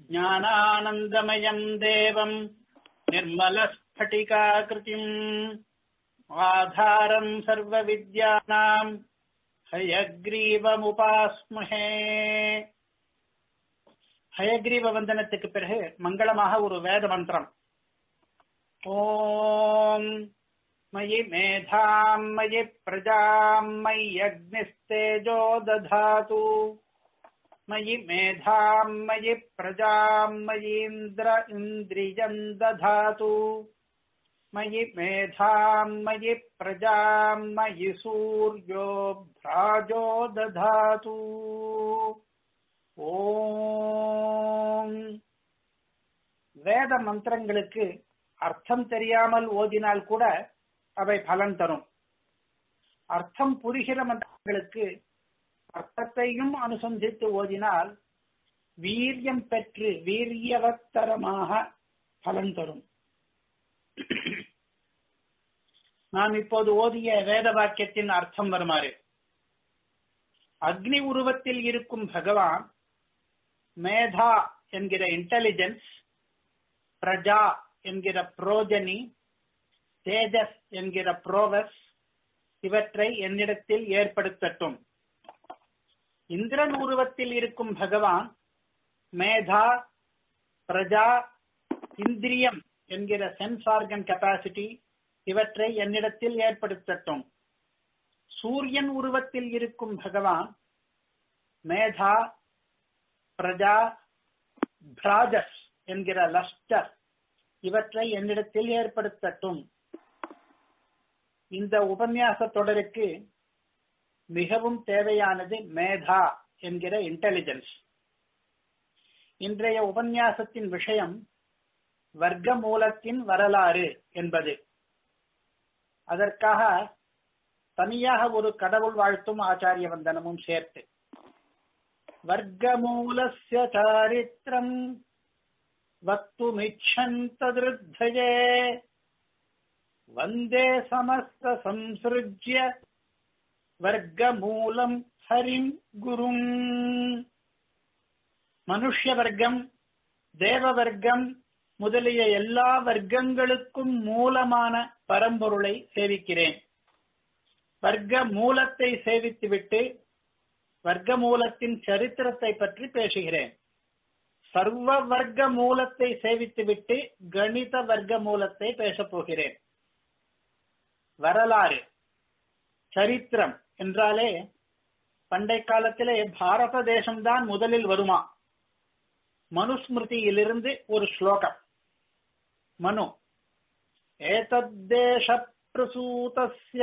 ज्ञानानन्दमयम् देवम् निर्मलस्फटिकाकृतिम् आधारम् सर्वविद्यानाम् ஹயக்ரீவமுபாஸ்மஹே ஹயக்ரீவ வந்தனத்துக்கு பிறகு மங்களமாக ஒரு வேத மந்திரம் ஓம் மயி மேதாம் மயி பிரஜாம் மய்யக்னிஸ்தேஜோ ததாது மயி மேதாம் மயி பிரஜாம் மயீந்திர இந்திரியம் ததாது मयि मेधाम् मयि प्रजाम् मयि सूर्यो भ्राजो दधातु ஓம் வேத மந்திரங்களுக்கு அர்த்தம் தெரியாமல் ஓதினால் கூட அவை பலன் தரும் அர்த்தம் புரிகிற மந்திரங்களுக்கு அர்த்தத்தையும் அனுசந்தித்து ஓதினால் வீரியம் பெற்று வீரியவத்தரமாக பலன் தரும் நாம் இப்போது ஓதிய வேத வாக்கியத்தின் அர்த்தம் வருமாறு அக்னி உருவத்தில் இருக்கும் பகவான் மேதா என்கிற இன்டெலிஜென்ஸ் பிரஜா என்கிற புரோஜனி தேஜஸ் என்கிற புரோவஸ் இவற்றை என்னிடத்தில் ஏற்படுத்தட்டும் இந்திரன் உருவத்தில் இருக்கும் பகவான் மேதா பிரஜா இந்திரியம் என்கிற சென்ஸ் ஆர்கன் கெப்பாசிட்டி இவற்றை என்னிடத்தில் ஏற்படுத்தட்டும் சூரியன் உருவத்தில் இருக்கும் பகவான் மேதா பிரஜா பிராஜஸ் என்கிற லஸ்டர் இவற்றை என்னிடத்தில் ஏற்படுத்தட்டும் இந்த உபன்யாச தொடருக்கு மிகவும் தேவையானது மேதா என்கிற இன்டெலிஜென்ஸ் இன்றைய உபன்யாசத்தின் விஷயம் வர்க்க மூலத்தின் வரலாறு என்பது அதற்காக தனியாக ஒரு கடவுள் வாழ்த்தும் ஆச்சாரிய வந்தனமும் சேர்த்து வர்க்கமூலஸ்ய சாரித்திரம் வக்துமிச்சந்ததிருத்தயே வந்தே சமஸ்த சம்சிருஜ்ய வர்க்கமூலம் ஹரிம் குரும் மனுஷ்ய வர்க்கம் தேவ வர்க்கம் முதலிய எல்லா வர்க்கங்களுக்கும் மூலமான பரம்பொருளை சேவிக்கிறேன் வர்க்க மூலத்தை சேவித்துவிட்டு வர்க்க மூலத்தின் சரித்திரத்தை பற்றி பேசுகிறேன் சர்வ வர்க்க மூலத்தை சேவித்துவிட்டு கணித வர்க்க மூலத்தை பேசப் போகிறேன் வரலாறு சரித்திரம் என்றாலே பண்டை காலத்திலே பாரத தேசம்தான் முதலில் வருமா மனுஸ்மிருதியிலிருந்து ஒரு ஸ்லோகம் மனு ஏதத்தேஷ பிரசூதஸ்ய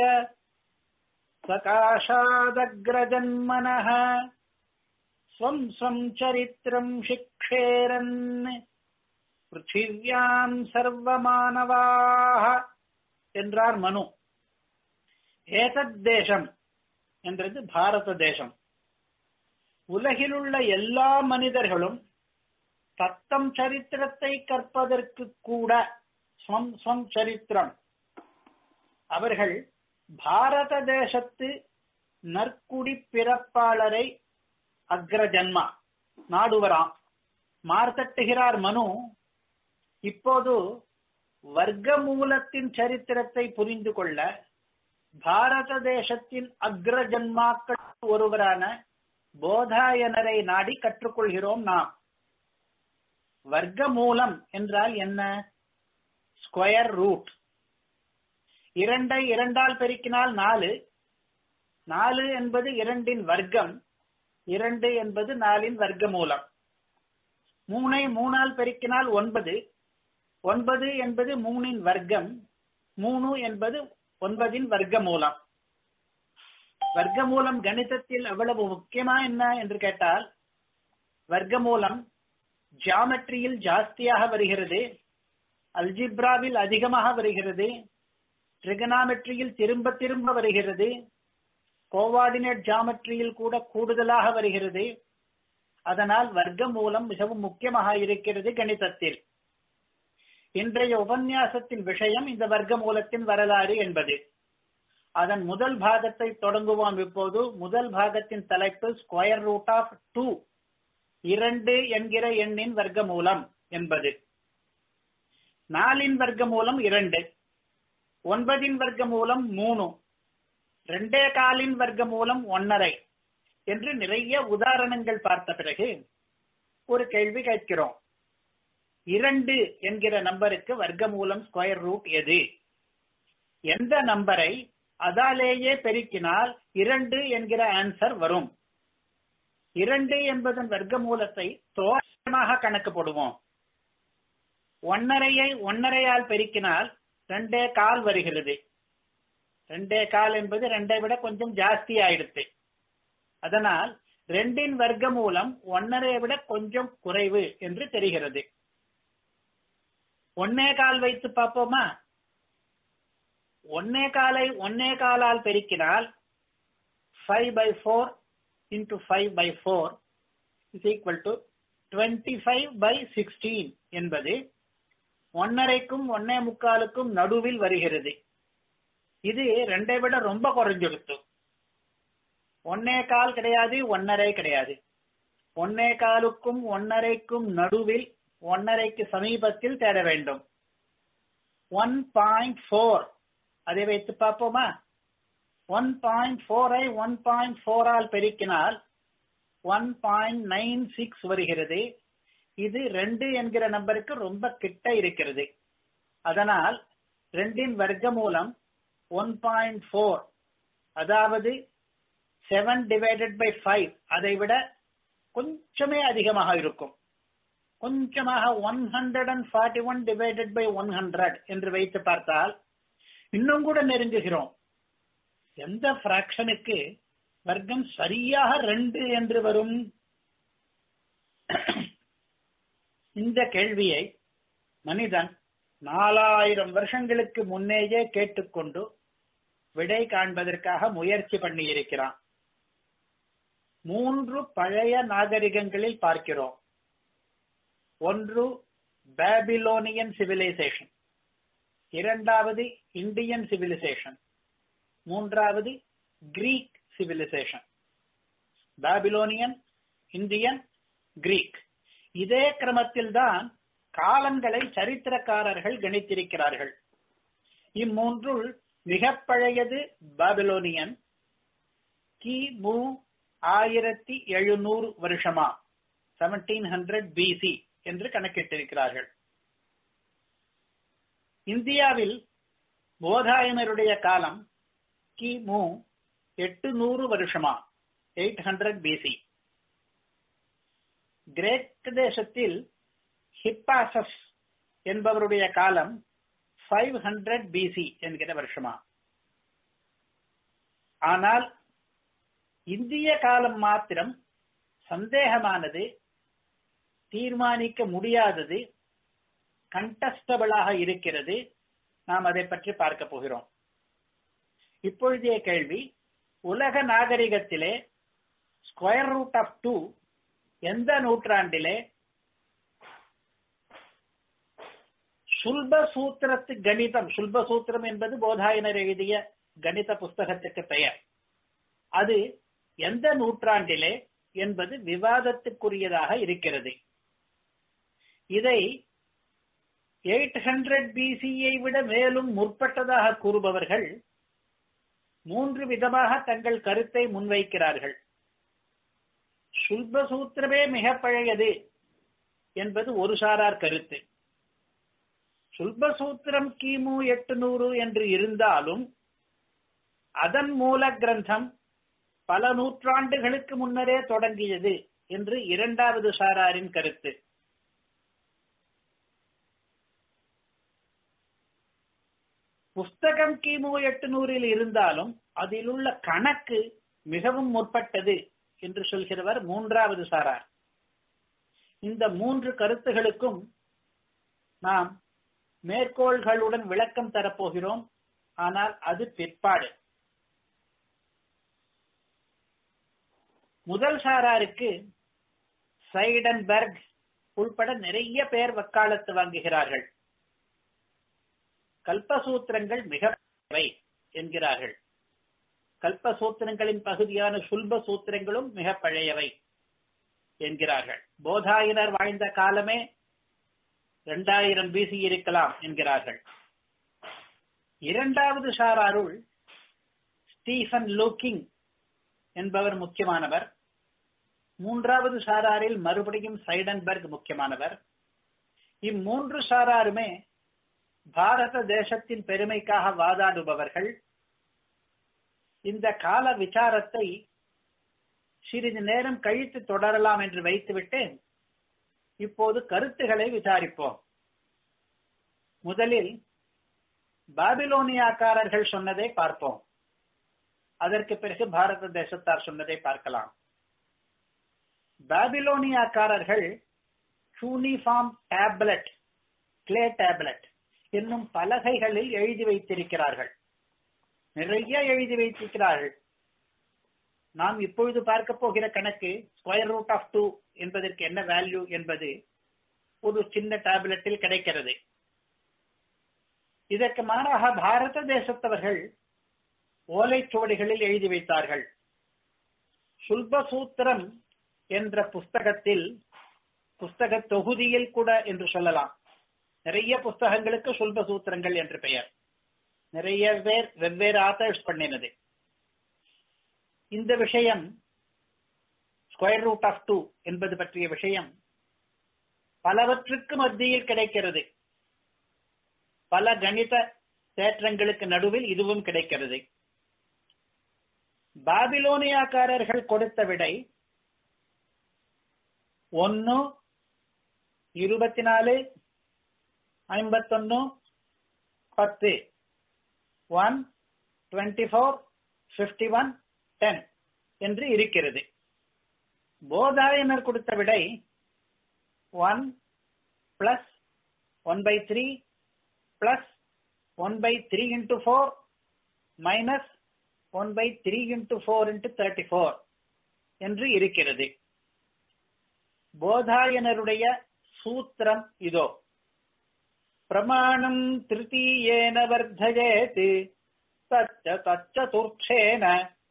சகாஷாதக்ரஜன்மனः ஸ்வம் ஸ்வம் சரித்திரம் சிக்ஷேரன் பிருத்திவியாம் சர்வமானவாக என்றார் மனு ஏதத் தேசம் என்றது பாரத தேசம் உலகிலுள்ள எல்லா மனிதர்களும் தத்தம் சரித்திரத்தை கற்பதற்கு கூட ஸ்வம் ஸ்வம் சரித்திரம் அவர்கள் பாரத தேசத்து நற்குடி பிறப்பாளரை அக்ரஜன்மா நாடுவராம் மார்த்தட்டுகிறார் மனு இப்போது வர்க்க மூலத்தின் சரித்திரத்தை புரிந்து கொள்ள பாரத தேசத்தின் அக்ரஜன்மாக்கள் ஒருவரான போதாயனரை நாடி கற்றுக்கொள்கிறோம் நாம் வர்க்க மூலம் என்றால் என்ன ஸ்கொயர் ரூட் இரண்டை இரண்டால் பெருக்கினால் நாலு நாலு என்பது இரண்டின் வர்க்கம் இரண்டு என்பது நாலின் வர்க்க மூலம் மூனை மூணால் பெருக்கினால் ஒன்பது ஒன்பது என்பது மூணின் வர்க்கம் மூணு என்பது ஒன்பதின் வர்க்க மூலம் வர்க்க மூலம் கணிதத்தில் அவ்வளவு முக்கியமா என்ன என்று கேட்டால் வர்க்க மூலம் ஜியாமெட்ரியில் ஜாஸ்தியாக வருகிறது அல்ஜிப்ராவில் அதிகமாக வருகிறது ட்ரிகனாமெட்ரியில் திரும்ப திரும்ப வருகிறது கோவார்டினேட் ஜாமெட்ரியில் கூட கூடுதலாக வருகிறது அதனால் வர்க்க மூலம் மிகவும் முக்கியமாக இருக்கிறது கணிதத்தில் இன்றைய உபன்யாசத்தின் விஷயம் இந்த வர்க்க மூலத்தின் வரலாறு என்பது அதன் முதல் பாகத்தை தொடங்குவோம் இப்போது முதல் பாகத்தின் தலைப்பு ஸ்கொயர் ரூட் ஆஃப் டூ இரண்டு என்கிற எண்ணின் வர்க்கமூலம் என்பது நாலின் வர்க்கமூலம் இரண்டு ஒன்பதின் வர்க்கமூலம் மூணு ரெண்டே காலின் வர்க்கமூலம் ஒன்னரை என்று நிறைய உதாரணங்கள் பார்த்த பிறகு ஒரு கேள்வி கேட்கிறோம் இரண்டு என்கிற நம்பருக்கு வர்க்கமூலம் ஸ்கொயர் ரூட் எது எந்த நம்பரை அதாலேயே பெருக்கினால் இரண்டு என்கிற ஆன்சர் வரும் இரண்டு என்பதன் வர்க்கமூலத்தை தோற்றமாக கணக்கு போடுவோம் ஒன்னரையை ஒன்னரையால் பெருக்கினால் ரெண்டே கால் வருகிறது ரெண்டே கால் என்பது ரெண்டை விட கொஞ்சம் ஜாஸ்தி ஆயிடுத்து அதனால் ரெண்டின் வர்க்கமூலம் ஒன்னரை விட கொஞ்சம் குறைவு என்று தெரிகிறது ஒன்னே கால் வைத்து பார்ப்போமா ஒன்னே காலை ஒன்னே காலால் பெருக்கினால் five by four into five by four is equal to twenty five by sixteen என்பது ஒன்னரைக்கும் ஒன்னே முக்காலுக்கும் நடுவில் வருகிறது இது ரெண்டை விட ரொம்ப குறைஞ்சிருத்து ஒன்னே கால் கிடையாது ஒன்னரை கிடையாது ஒன்னே காலுக்கும் ஒன்னரைக்கும் நடுவில் ஒன்னரைக்கு சமீபத்தில் தேட வேண்டும் ஒன் பாயிண்ட் ஃபோர் அதை வைத்து பார்ப்போமா ஒன் பாயிண்ட் ஃபோரை ஒன் பாயிண்ட் ஃபோரால் பெருக்கினால் ஒன் பாயிண்ட் நைன் சிக்ஸ் வருகிறது இது ரெண்டு என்கிற நம்பருக்கு ரொம்ப கிட்ட இருக்கிறது அதனால் ரெண்டின் வர்க்க மூலம் ஒன் பாயிண்ட் ஃபோர் அதாவது செவன் டிவைடட் பை ஃபைவ் அதை விட கொஞ்சமே அதிகமாக இருக்கும் கொஞ்சமாக one hundred and forty one divided by one hundred என்று வைத்து பார்த்தால் இன்னும் கூட நெருங்குகிறோம் எந்த பிராக்ஷனுக்கு வர்க்கம் சரியாக ரெண்டு என்று வரும் இந்த கேள்வியை மனிதன் நாலாயிரம் வருஷங்களுக்கு முன்னேயே கேட்டுக்கொண்டு விடை காண்பதற்காக முயற்சி பண்ணி இருக்கிறான் மூன்று பழைய நாகரிகங்களில் பார்க்கிறோம் ஒன்று பேபிலோனியன் சிவிலைசேஷன் இரண்டாவது இந்தியன் சிவிலைசேஷன் மூன்றாவது Greek civilisation Babylonian Indian Greek இதே கிரமத்தில் தான் காலங்களை சரித்திரக்காரர்கள் கணித்திருக்கிறார்கள் இம்மூன்றுள் மிக பழையது பாபிலோனியன் கிமு ஆயிரத்தி எழுநூறு வருஷமா செவன்டீன் ஹண்ட்ரட் பிசி என்று கணக்கிட்டிருக்கிறார்கள் இந்தியாவில் போதாயனருடைய காலம் கிமு எட்டு நூறு வருஷமா எயிட் ஹண்ட்ரட் பிசி கிரேக் தேசத்தில் ஹிப்பாசஸ் என்பவருடைய காலம் ஃபைவ் ஹண்ட்ரட் பிசி என்கிற வருஷமா ஆனால் இந்திய காலம் மாத்திரம் சந்தேகமானது தீர்மானிக்க முடியாதது கண்டஸ்டபிளாக இருக்கிறது நாம் அதை பற்றி பார்க்க போகிறோம் இப்பொழுதைய கேள்வி உலக நாகரிகத்திலே ஸ்கொயர் ரூட் ஆஃப் டூ எந்த நூற்றாண்டிலே சுல்ப சூத்திரத்து கணிதம் சுல்ப சூத்திரம் என்பது போதாயனர் எழுதிய கணித புஸ்தகத்துக்கு பெயர் அது எந்த நூற்றாண்டிலே என்பது விவாதத்துக்குரியதாக இருக்கிறது இதை எயிட் ஹண்ட்ரட் பிசியை விட மேலும் முற்பட்டதாக கூறுபவர்கள் மூன்று விதமாக தங்கள் கருத்தை முன்வைக்கிறார்கள் சுல்ப சூத்திரமே மிக பழையது என்பது ஒரு சாரார் கருத்து சுல்ப சூத்திரம் கிமு எட்டு நூறு என்று இருந்தாலும் அதன் மூல கிரந்தம் பல நூற்றாண்டுகளுக்கு முன்னரே தொடங்கியது என்று இரண்டாவது சாராரின் கருத்து புஸ்தகம் கிமு எட்டு நூறில் இருந்தாலும் அதில் உள்ள கணக்கு மிகவும் முற்பட்டது என்று சொல்கிறவர் மூன்றாவது சாரார் இந்த மூன்று கருத்துகளுக்கும் நாம் மேற்கோள்களுடன் விளக்கம் தரப்போகிறோம் ஆனால் அது பிற்பாடு முதல் சாராருக்கு சைடன்பர்க் உள்பட நிறைய பேர் வக்காலத்து வாங்குகிறார்கள் கல்பசூத்திரங்கள் மிக என்கிறார்கள் கல்ப சூத்திரங்களின் பகுதியான சுல்ப சூத்திரங்களும் மிக பழையவை என்கிறார்கள் போதாயினர் வாழ்ந்த காலமே இரண்டாயிரம் பிசி இருக்கலாம் என்கிறார்கள் இரண்டாவது சாராருள் ஸ்டீஃபன் லூக்கிங் என்பவர் முக்கியமானவர் மூன்றாவது சாராரில் மறுபடியும் சைடன்பர்க் முக்கியமானவர் இம்மூன்று சாராருமே பாரத தேசத்தின் பெருமைக்காக வாதாடுபவர்கள் இந்த கால விசாரத்தை சிறிது நேரம் கழித்து தொடரலாம் என்று வைத்துவிட்டு இப்போது கருத்துக்களை விசாரிப்போம் முதலில் பாபிலோனியாக்காரர்கள் சொன்னதை பார்ப்போம் அதற்கு பிறகு பாரத தேசத்தார் சொன்னதை பார்க்கலாம் பாபிலோனியாக்காரர்கள் யூனிஃபார்ம் டேப்லெட் கிளே டேப்லெட் என்னும் பலகைகளில் எழுதி வைத்திருக்கிறார்கள் நிறைய எழுதி வைத்திருக்கிறார்கள் நாம் இப்பொழுது பார்க்க போகிற கணக்கு ஸ்கொயர் ரூட் ஆஃப் டூ என்பதற்கு என்ன வேல்யூ என்பது ஒரு சின்ன டேப்லெட்டில் கிடைக்கிறது இதற்கு மாறாக பாரத தேசத்தவர்கள் ஓலைச்சுவடிகளில் எழுதி வைத்தார்கள் சுல்பசூத்திரம் என்ற புஸ்தகத்தில் புஸ்தக தொகுதியில் கூட என்று சொல்லலாம் நிறைய புஸ்தகங்களுக்கு சுல்பசூத்திரங்கள் என்று பெயர் நிறைய பேர் வெவ்வேறு ஆத்தர்ஸ் பண்ணினது இந்த விஷயம் ஸ்கொயர் ரூட் ஆஃப் டூ என்பது பற்றிய விஷயம் பலவற்றுக்கு மத்தியில் கிடைக்கிறது பல கணித தேற்றங்களுக்கு நடுவில் இதுவும் கிடைக்கிறது பாபிலோனியாக்காரர்கள் கொடுத்த விடை ஒன்னு இருபத்தி நாலு ஐம்பத்தொன்னு பத்து one twenty four fifty one ten என்று இருக்கிறது போதாயனர் கொடுத்த விடை one plus one by three plus one by three into four minus one by three into four into thirty four என்று இருக்கிறது போதாயனருடைய சூத்திரம் இதோ பிரமாணம் திருத்தீயேன வர்த்தயேத் தச்ச தச்சதுர்க்ஷேன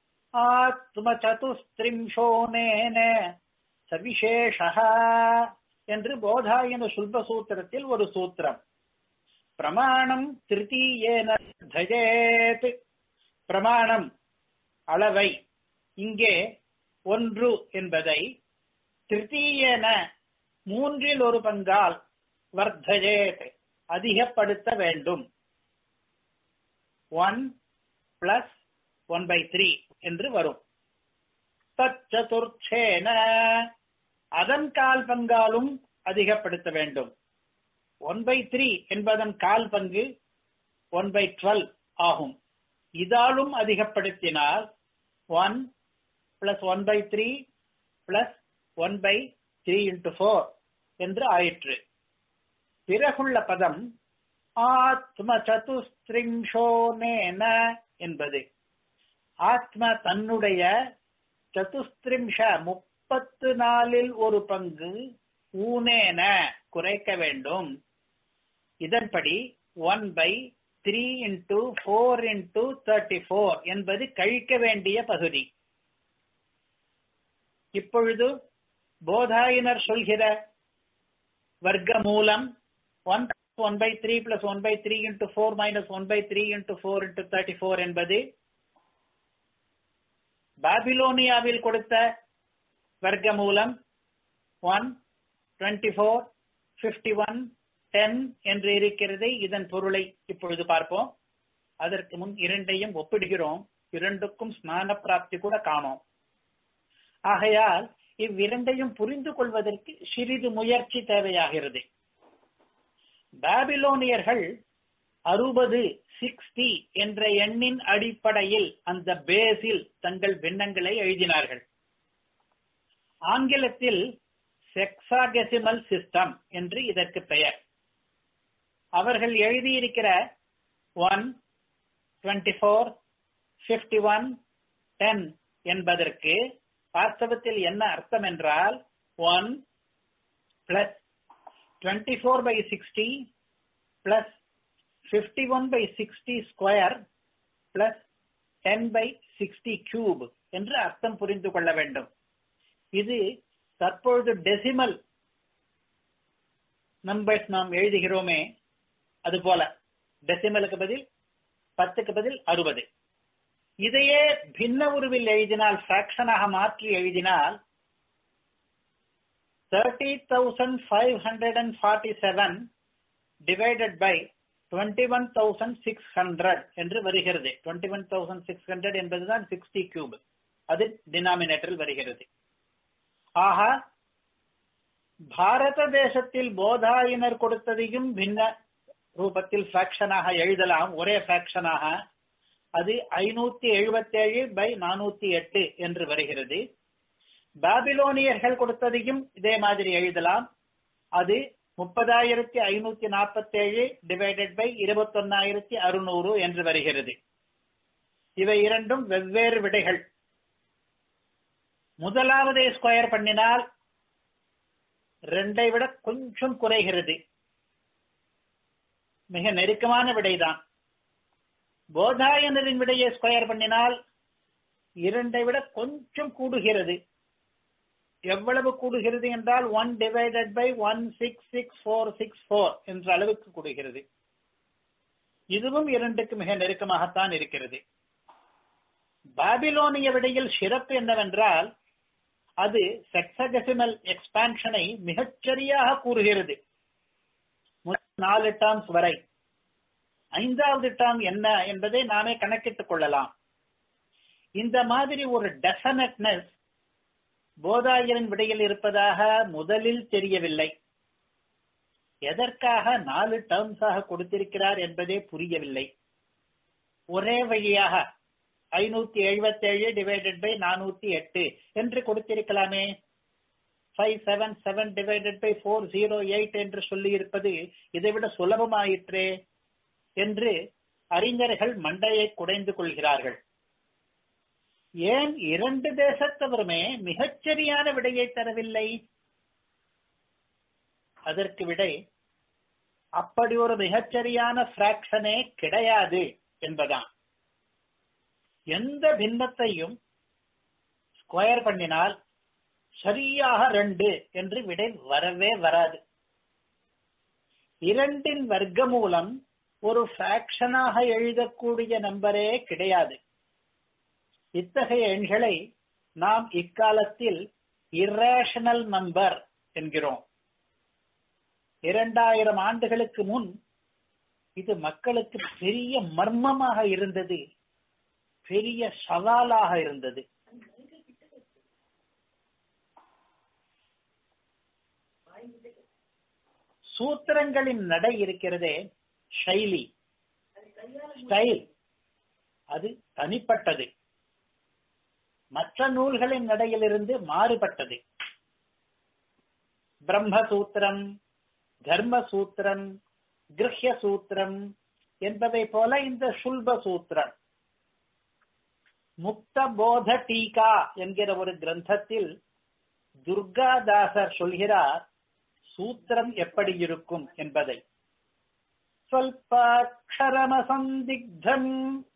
ஆத்மசதுஸ்திரிம்சோனேன சவிசேஷः என்று போதாயன சுல்ப சூத்திரத்தில் ஒரு சூத்திரம் பிரமாணம் திருத்தீயேன தஜேத் பிரமாணம் அளவை இங்கே ஒன்று என்பதை திருத்தீயன மூன்றில் ஒரு பங்கால் வர்த்தஜேத் அதிகப்படுத்த வேண்டும் one plus one by three என்று வரும் தச்சதுர்ச்சேன அதன் கால் பங்காலும் அதிகப்படுத்த வேண்டும் ஒன் பை த்ரீ என்பதன் கால் பங்கு ஒன் பை டுவெல் ஆகும் இதாலும் அதிகப்படுத்தினால் one plus one by three plus one by three into four என்று ஆயிற்று பிறகுள்ள பதம் ஆத்ம சதுஸ்திரிம்சோனேன என்பது ஆத்ம தன்னுடைய சதுஸ்திரிம்ஷ முப்பத்து நாலில் ஒரு பங்கு ஊனேன குறைக்க வேண்டும் இதன்படி one by three into four into thirty four என்பது கழிக்க வேண்டிய பகுதி இப்பொழுது போதாயினர் சொல்கிற வர்க்க மூலம் one one by three plus one by three into four minus one by three into four into thirty four என்பது பாபிலோனியாவில் கொடுத்த வர்க்க மூலம் one twenty four fifty one ten என்று இருக்கிறது இதன் பொருளை இப்பொழுது பார்ப்போம் அதற்கு முன் இரண்டையும் ஒப்பிடுகிறோம் இரண்டுக்கும் ஸ்நான பிராப்தி கூட காணோம் ஆகையால் இவ்விரண்டையும் புரிந்து கொள்வதற்கு சிறிது முயற்சி தேவையாகிறது பாபிலோனியர்கள் அறுபது சிக்ஸ்டி என்ற எண்ணின் அடிப்படையில் அந்த பேஸில் தங்கள் பின்னங்களை எழுதினார்கள் ஆங்கிலத்தில் செக்ஸாகெசிமல் சிஸ்டம் என்று இதற்கு பெயர் அவர்கள் எழுதியிருக்கிற one twenty four fifty one ten என்பதற்கு வாஸ்தவத்தில் என்ன அர்த்தம் என்றால் one plus twenty four by sixty plus fifty one by sixty square plus ten by sixty cube என்று அர்த்தம் புரிந்து கொள்ள வேண்டும் இது தற்பொழுது டெசிமல் நம்பர்ஸ் நாம் எழுதுகிறோமே அது போல டெசிமலுக்கு பதில் பத்துக்கு பதில் அறுபது இதையே பின்ன உருவில் எழுதினால் பிராக்ஷனாக மாற்றி எழுதினால் thirty thousand five hundred and forty seven divided by twenty one thousand six hundred என்று வருகிறது twenty one thousand six hundred என்பதுதான் சிக்ஸ்டி கியூப் அது டினாமினேட்டரில் வருகிறது ஆக பாரத தேசத்தில் போதாயினர் கொடுத்ததையும் பின்ன ரூபத்தில் பிராக்ஷனாக எழுதலாம் ஒரே பிராக்ஷனாக அது ஐநூத்தி எழுபத்தி ஏழு பை நானூத்தி எட்டு என்று வருகிறது பாபிலோனியர்கள் கொடுத்ததையும் இதே மாதிரி எழுதலாம் அது முப்பதாயிரத்தி ஐநூத்தி நாற்பத்தி ஏழு டிவைடட் பை இருபத்தொன்னாயிரத்தி அறுநூறு என்று வருகிறது இவை இரண்டும் வெவ்வேறு விடைகள் முதலாவதை ஸ்கொயர் பண்ணினால் ரெண்டை விட கொஞ்சம் குறைகிறது மிக நெருக்கமான விடைதான் போதாயனரின் விடையை ஸ்கொயர் பண்ணினால் இரண்டை விட கொஞ்சம் கூடுகிறது எவ்வளவு கூடுகிறது என்றால் one divided by one six six four six four என்ற அளவுக்கு கூடுகிறது இதுவும் இரண்டுக்கு மிக நெருக்கமாகத்தான் இருக்கிறது பாபிலோனிய விடையில் சிறப்பு என்னவென்றால் அது செக்ஸடெசிமல் எக்ஸ்பான்ஷனை மிகச்சரியாக கூறுகிறது நாலு டேர்ம்ஸ் வரை ஐந்தாவது டேர்ம் என்ன என்பதை நாமே கணக்கிட்டுக் கொள்ளலாம் இந்த மாதிரி ஒரு டெஃபனட்னஸ் போதாயரின் விடையில் இருப்பதாக முதலில் தெரியவில்லை எதற்காக நாலு டேர்ம்ஸாக கொடுத்திருக்கிறார் என்பதே புரியவில்லை ஒரே வழியாக ஐநூத்தி எழுபத்தி ஏழு டிவைடட் பை நானூத்தி எட்டு என்று கொடுத்திருக்கலாமே five seven seven divided by four zero eight என்று சொல்லி இருப்பது இதைவிட சுலபமாயிற்றே என்று அறிஞர்கள் மண்டையை குடைந்து கொள்கிறார்கள் ஏன் இரண்டு தேசத்தவருமே மிகச்சரியான விடையை தரவில்லை அதற்கு விடை அப்படி ஒரு மிகச்சரியான பிராக்ஷனே கிடையாது என்பதான் எந்த பின்னத்தையும் ஸ்கொயர் பண்ணினால் சரியாக ரெண்டு என்று விடை வரவே வராது இரண்டின் வர்க்க மூலம் ஒரு பிராக்ஷனாக எழுதக்கூடிய நம்பரே கிடையாது இத்தகைய எண்களை நாம் இக்காலத்தில் இரேஷனல் நம்பர் என்கிறோம் இரண்டாயிரம் ஆண்டுகளுக்கு முன் இது மக்களுக்கு பெரிய மர்மமாக இருந்தது பெரிய சவாலாக இருந்தது சூத்திரங்களின் நடை இருக்கிறதே ஷைலி ஸ்டைல் அது தனிப்பட்டது மற்ற நூல்களின் நடையிலிருந்து மாறுபட்டது பிரம்மசூத்திரம் தர்மசூத்திரம் கிரஹ்ய சூத்திரம் என்பதை போல இந்த சுல்ப சூத்திரம் முக்த போத டீகா என்கிற ஒரு கிரந்தத்தில் துர்காதாசர் சொல்கிறார் சூத்திரம் எப்படி இருக்கும் என்பதை சொல்பாட்சரமசந்திக்தம்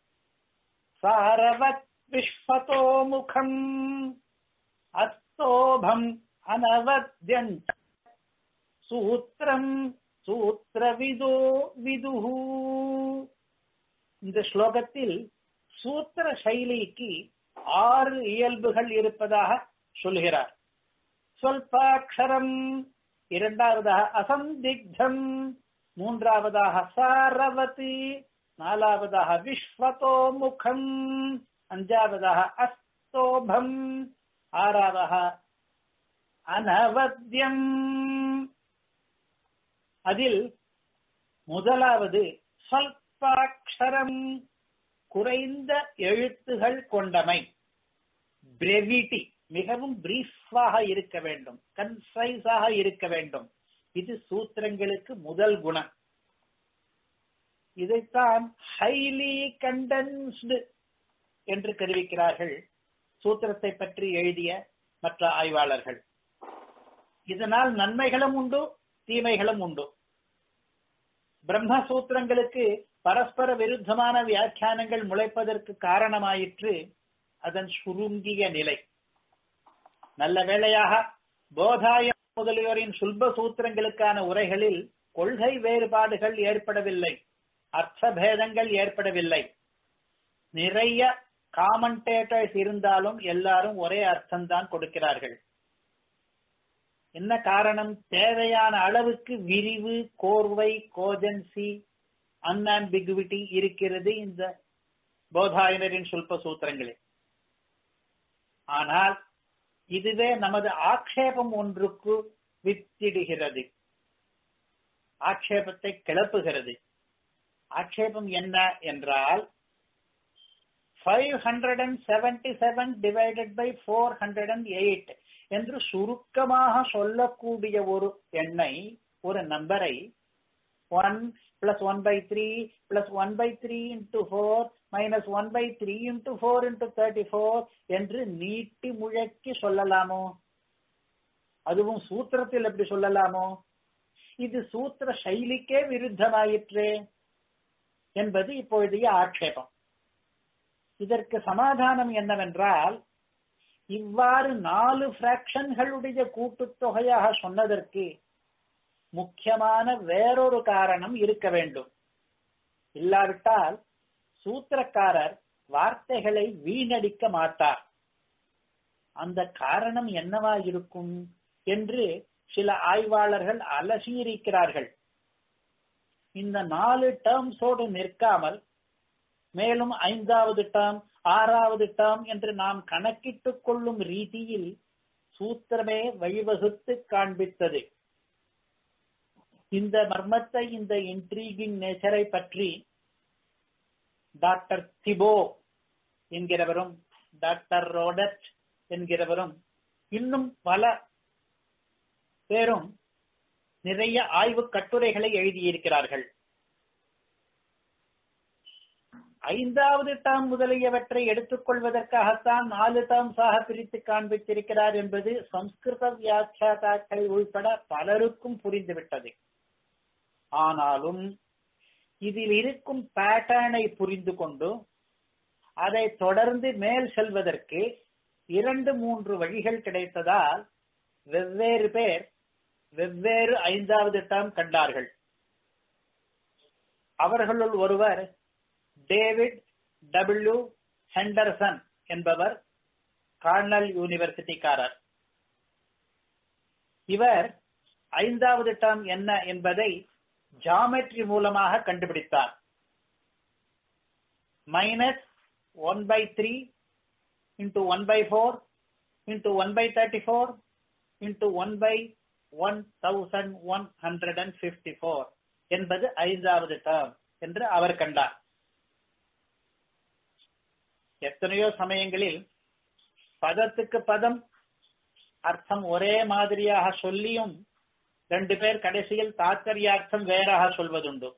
சாரவத் விஸ்வதோ முகம் அஸ்தோபம் அனவத்யன் சூத்திரம் சூத்திரவிதோ விதுஹு இந்த ஸ்லோகத்தில் சூத்திர சைலிக்கு ஆறு இயல்புகள் இருப்பதாக சொல்கிறார் சொல்பாட்சரம் இரண்டாவதாக அசந்திக்தம் மூன்றாவதாக சாரவதி நாலாவதாக விஸ்வதோ முகம் அஞ்சாவதாக அஸ்தோபம் ஆறாவதாக அனவத்தியம் அதில் முதலாவது சொல்பாட்சரம் குறைந்த எழுத்துகள் கொண்டமை பிரெவிட்டி மிகவும் பிரீஃபாக இருக்க வேண்டும் கன்சைஸாக இருக்க வேண்டும் இது சூத்திரங்களுக்கு முதல் குணம் இதைத்தான் ஹைலி கண்டென்ஸ்டு என்று தெரிவிக்கிறார்கள் சூத்திரத்தை பற்றி எழுதிய மற்ற ஆய்வாளர்கள் இதனால் நன்மைகளும் உண்டு தீமைகளும் உண்டு பிரம்மசூத்திரங்களுக்கு பரஸ்பர விருத்தமான வியாக்கியானங்கள் முளைப்பதற்கு காரணமாயிற்று அதன் சுருங்கிய நிலை நல்ல வேளையாக போதாயம் முதலியோரின் சுல்ப சூத்திரங்களுக்கான உரைகளில் கொள்கை வேறுபாடுகள் ஏற்படவில்லை அர்த்த பேதங்கள் ஏற்படவில்லை நிறைய காமெண்டேட்டர்ஸ் இருந்தாலும் எல்லாரும் ஒரே அர்த்தம்தான் கொடுக்கிறார்கள் என்ன காரணம் தேவையான அளவுக்கு விரிவு கோர்வை கோஜன்சி அன்ஆம்பிகுவிட்டி இருக்கிறது இந்த போதாயனரின் சுல்ப சூத்திரங்களில் ஆனால் இதுவே நமது ஆக்ஷேபம் ஒன்றுக்கு வித்திடுகிறது ஆக்ஷேபத்தை கிளப்புகிறது ஆக்ஷேபம் என்ன என்றால் five hundred and seventy seven divided by four hundred and eight என்று சுருக்கமாக சொல்லக்கூடிய ஒரு எண்ணை ஒரு நம்பரை one plus one by three plus one by three into four minus one by three into four into thirty four என்று நீட்டி முழக்கி சொல்லலாமோ அதுவும் சூத்திரத்தில் எப்படி சொல்லலாமோ இது சூத்திர சைலிக்கே விருத்தமாயிற்றே என்பது இப்பொழுதைய ஆட்சேபம் இதற்கு சமாதானம் என்னவென்றால் இவ்வாறு நாலு பிராக்ஷன்களுடைய கூட்டுத்தொகையாக சொன்னதற்கு முக்கியமான வேறொரு காரணம் இருக்க வேண்டும் இல்லாவிட்டால் சூத்திரக்காரர் வார்த்தைகளை வீணடிக்க மாட்டார் அந்த காரணம் என்னவா இருக்கும் என்று சில ஆய்வாளர்கள் அலசியிருக்கிறார்கள் இந்த நாலு டேர்ம்ஸோடு நிற்காமல் மேலும் ஐந்தாவது டேர்ம் ஆறாவது டேர்ம் என்று நாம் கணக்கிட்டுக் கொள்ளும் ரீதியில் சூத்திரமே வழிவகுத்து காண்பித்தது இந்த மர்மத்தை இந்த இன்ட்ரீகிங் நேச்சரை பற்றி டாக்டர் திபோ என்கிறவரும் டாக்டர் ரோடட் என்கிறவரும் இன்னும் பல பேரும் நிறைய ஆய்வு கட்டுரைகளை எழுதியிருக்கிறார்கள் ஐந்தாவது டேர்ம் முதலியவற்றை எடுத்துக்கொள்வதற்காகத்தான் நாலு டேர்ம்ஸாக பிரித்து காண்பித்திருக்கிறார் என்பது சம்ஸ்கிருத வியாக்கியாதாக்கள் உள்பட பலருக்கும் புரிந்துவிட்டது ஆனாலும் இதில் இருக்கும் பேட்டர்னை புரிந்து கொண்டு அதை தொடர்ந்து மேல் செல்வதற்கு இரண்டு மூன்று வழிகள் கிடைத்ததால் வெவ்வேறு பேர் வெவ்வேறு ஐந்தாவது டேர்ம் கண்டார்கள் அவர்களுள் ஒருவர் டேவிட் டபிள்யூ ஹெண்டர்சன் என்பவர் கார்னல் யூனிவர்சிட்டிக்காரர் இவர் ஐந்தாவது டேர்ம் என்ன என்பதை ஜாமெட்ரி மூலமாக கண்டுபிடித்தார் minus one by three into one by four into one by thirty four into one by one thousand one hundred and fifty four என்பது ஐந்தாவது டேர்ம் என்று அவர் கண்டார் எத்தனையோ சமயங்களில் பதத்துக்கு பதம் அர்த்தம் ஒரே மாதிரியாக சொல்லியும் ரெண்டு பேர் கடைசியில் தாத்பரியார்த்தம் வேறாக சொல்வதுண்டு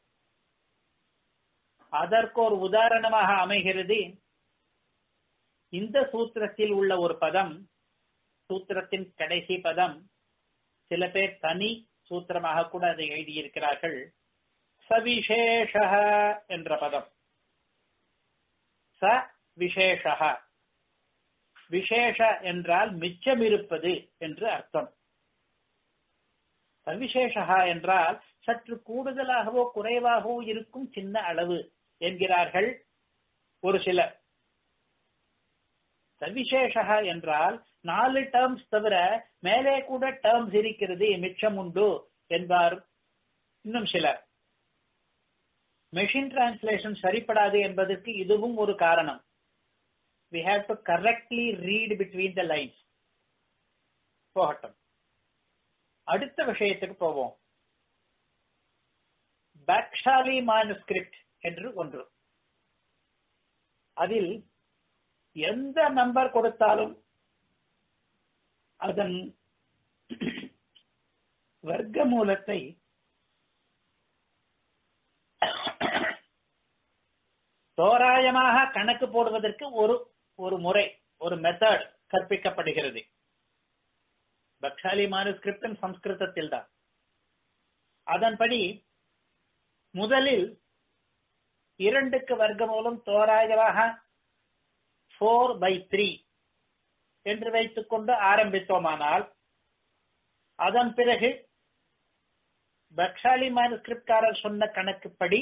அதற்கு ஒரு உதாரணமாக அமைகிறது இந்த சூத்திரத்தில் உள்ள ஒரு பதம் சூத்திரத்தின் கடைசி பதம் சில பேர் தனி சூத்திரமாக கூட அதை எழுதியிருக்கிறார்கள் சவிசேஷ என்ற பதம் ச விசேஷ விசேஷ என்றால் மிச்சம் இருப்பது என்று அர்த்தம் சவிசேஷா என்றால் சற்று கூடுதலாகவோ குறைவாகவோ இருக்கும் சின்ன அளவு என்கிறார்கள் ஒரு சிலர் சவிசேஷா என்றால் நாலு டேர்ம்ஸ் தவிர மேலே கூட டேர்ம்ஸ் இருக்கிறது மிச்சம் உண்டு என்பார் இன்னும் சிலர் மெஷின் டிரான்ஸ்லேஷன் சரிப்படாது என்பதற்கு இதுவும் ஒரு காரணம் we have to correctly read between the lines போகட்டும் அடுத்த விஷயத்துக்கு போவோம் பேக்ஷாலி மானுஸ்கிரிப்ட் என்று ஒன்று அதில் எந்த நம்பர் கொடுத்தாலும் அதன் வர்க்க மூலத்தை தோராயமாக கணக்கு போடுவதற்கு ஒரு ஒரு முறை ஒரு மெத்தட் கற்பிக்கப்படுகிறது பக்ஷாலி மானுஸ்கிரிப்டும் சம்ஸ்கிருதத்தில் தான் அதன்படி முதலில் இரண்டுக்கு வர்க்க மூலம் தோராயமாக ஃபோர் பை த்ரீ என்று வைத்துக் கொண்டு ஆரம்பித்தோமானால் அதன் பிறகு பக்ஷாலி மேனுஸ்கிரிப்ட்காரர் சொன்ன கணக்குப்படி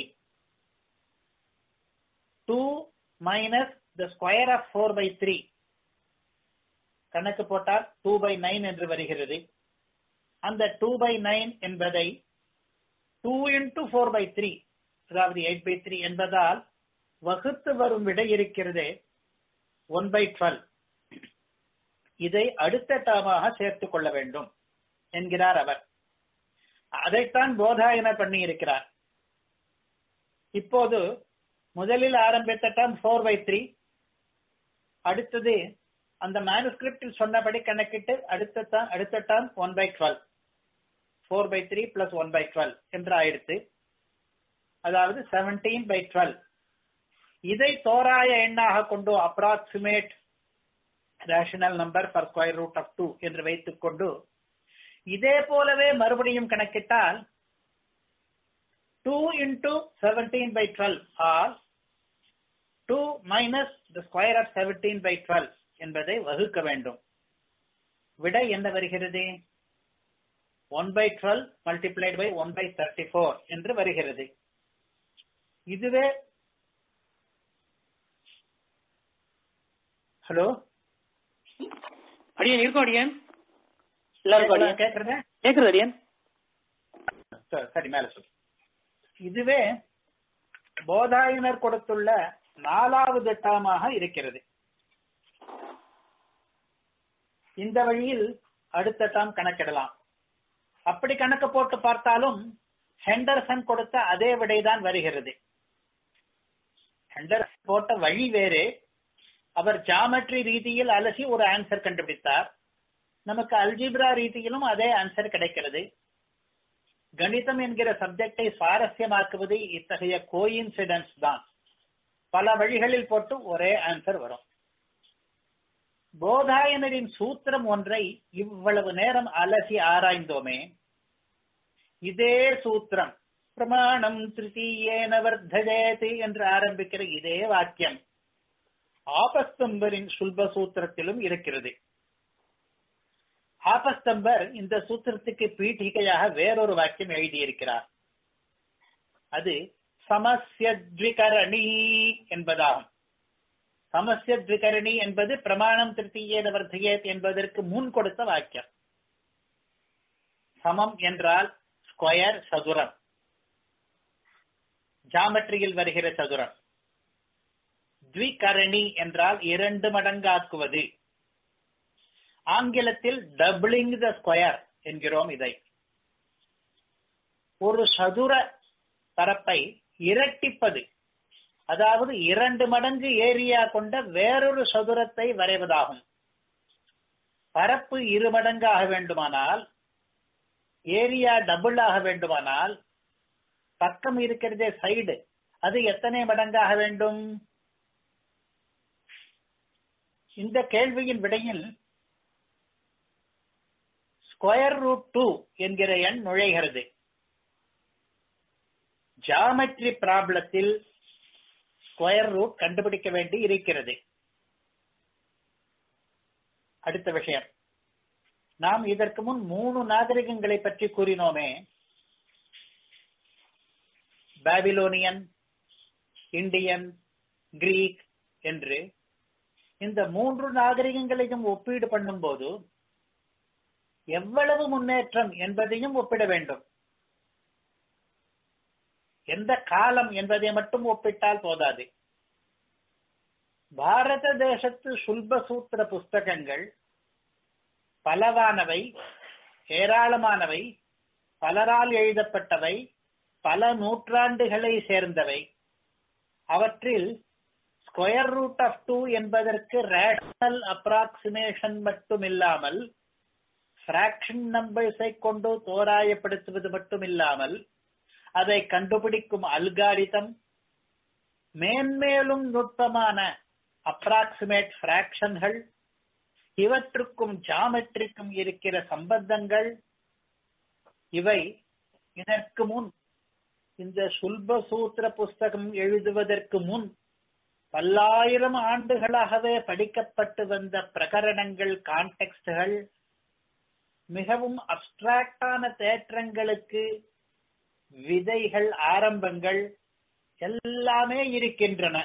two minus the square of four by three கணக்கு போட்டால் டூ பை நைன் என்று வருகிறது அந்த டூ பை நைன் என்பதை two into four by three அதாவது எயிட் பை த்ரீ என்பதால் வகுத்து வரும் விடை இருக்கிறதே ஒன் பை டுவெல் இதை அடுத்த டேமாக சேர்த்துக் கொள்ள வேண்டும் என்கிறார் அவர் அதைத்தான் போதாயன பண்ணி இருக்கிறார் இப்போது முதலில் ஆரம்பித்த டேர்ம் ஃபோர் பை த்ரீ அடுத்தது அந்த மேனுஸ்கிரிப்டில் சொன்னபடி கணக்கிட்டு அடுத்த அடுத்த term one by twelve four by three plus one by twelve என்று ஆயிடுத்து அதாவது செவன்டீன் பை டுவெல் இதை தோராய எண்ணாக கொண்டு approximate rational number for square root of two என்று வைத்துக் கொண்டு இதே போலவே மறுபடியும் கணக்கிட்டால் two into seventeen by twelve or two minus the square of seventeen by twelve என்பதை வகுக்க வேண்டும் விடை என்ன வருகிறது one by twelve multiplied by one by thirty four என்று வருகிறது இதுவே ஹலோ அடியன் இருக்கும் அடியன் எல்லாருக்கும் அடியன் கேக்குறத கேக்குறது அடியன் சரி மேல சொல்லு இதுவே போதாயினர் கொடுத்துள்ள நாலாவது டேமாக இருக்கிறது இந்த வழியில் அடுத்த டேம் கணக்கிடலாம் அப்படி கணக்கு போட்டு பார்த்தாலும் ஹெண்டர்சன் கொடுத்த அதே விடைதான் வருகிறது ஹெண்டர்சன் போட்ட வழி வேறு அவர் ஜாமெட்ரி ரீதியில் அலசி ஒரு ஆன்சர் கண்டுபிடித்தார் நமக்கு அல்ஜிப்ரா ரீதியிலும் அதே ஆன்சர் கிடைக்கிறது கணிதம் என்கிற சப்ஜெக்டை சுவாரஸ்யமாக்குவது இத்தகைய கோயின்சிடன்ஸ் தான் பல வழிகளில் போட்டு ஒரே ஆன்சர் வரும் போதாயனரின் சூத்திரம் ஒன்றை இவ்வளவு நேரம் அலசி ஆராய்ந்தோமே இதே சூத்திரம் பிரமாணம் திருத்தீயேன வர்த்தஜேதி என்று ஆரம்பிக்கிற இதே வாக்கியம் ஆபஸ்தம்பரின் சுல்ப சூத்திரத்திலும் இருக்கிறது ஆபஸ்தம்பர் இந்த சூத்திரத்துக்கு பீఠிகையாக வேறொரு வாக்கியம் எழுதியிருக்கிறார் அது சமஸ்யத்விகரணி என்பதாகும் சமஸ்யத்விகரணி என்பது பிரமாணம் திருத்தீயேன வர்த்தகேத் என்பதற்கு முன் கொடுத்த வாக்கியம் சமம் என்றால் ஸ்கொயர் சதுரம் ஜாமெட்ரியில் வருகிற சதுரம் த்விகரணி என்றால் இரண்டு மடங்காக்குவது ஆங்கிலத்தில் டபுளிங் த ஸ்கொயர் என்கிறோம் இதை ஒரு சதுர பரப்பை இரட்டிப்பது அதாவது இரண்டு மடங்கு ஏரியா கொண்ட வேறொரு சதுரத்தை வரைவதாகும் பரப்பு இரு மடங்காக வேண்டுமானால் ஏரியா டபுள் ஆக வேண்டுமானால் பக்கம் இருக்கிறதே சைடு அது எத்தனை மடங்காக வேண்டும் இந்த கேள்வியின் விடையில் ஸ்கொயர் ரூட் டூ என்கிற எண் நுழைகிறது ஜாமெட்ரி ப்ராப்ளத்தில் ஸ்கொயர் ரூட் கண்டுபிடிக்க வேண்டி இருக்கிறது அடுத்த விஷயம் நாம் இதற்கு முன் மூணு நாகரிகங்களை பற்றி கூறினோமே பாபிலோனியன் இந்தியன் கிரீக் என்று இந்த மூன்று நாகரிகங்களையும் ஒப்பீடு பண்ணும்போது எவ்வளவு முன்னேற்றம் என்பதையும் ஒப்பிட வேண்டும் எந்த காலம் என்பதை மட்டும் ஒப்பிட்டால் போதாது பாரத தேசத்து சுல்ப சூத்திர புஸ்தகங்கள் பலவானவை ஏராளமானவை பலரால் எழுதப்பட்டவை பல நூற்றாண்டுகளை சேர்ந்தவை அவற்றில் ஸ்கொயர் ரூட் ஆஃப் டூ என்பதற்கு ரேஷனல் அப்ராக்சிமேஷன் மட்டும் இல்லாமல் பிராக்ஷன் நம்பர்ஸை கொண்டு தோராயப்படுத்துவது மட்டும் இல்லாமல் அதை கண்டுபிடிக்கும் அல்காரிதம் மேன்மேலும் நுட்பமான அப்ராக்சிமேட் பிராக்ஷன்கள் இவற்றுக்கும் ஜாமெட்ரிக்கும் இருக்கிற சம்பந்தங்கள் இவை இதற்கு முன் இந்த சுல்ப சூத்திர புஸ்தகம் எழுதுவதற்கு முன் பல்லாயிரம் ஆண்டுகளாகவே படிக்கப்பட்டு வந்த பிரகரணங்கள் கான்டெக்ஸ்டுகள் மிகவும் அப்டிராக்டான தேற்றங்களுக்கு விதைகள் ஆரம்பங்கள் எல்லாமே இருக்கின்றன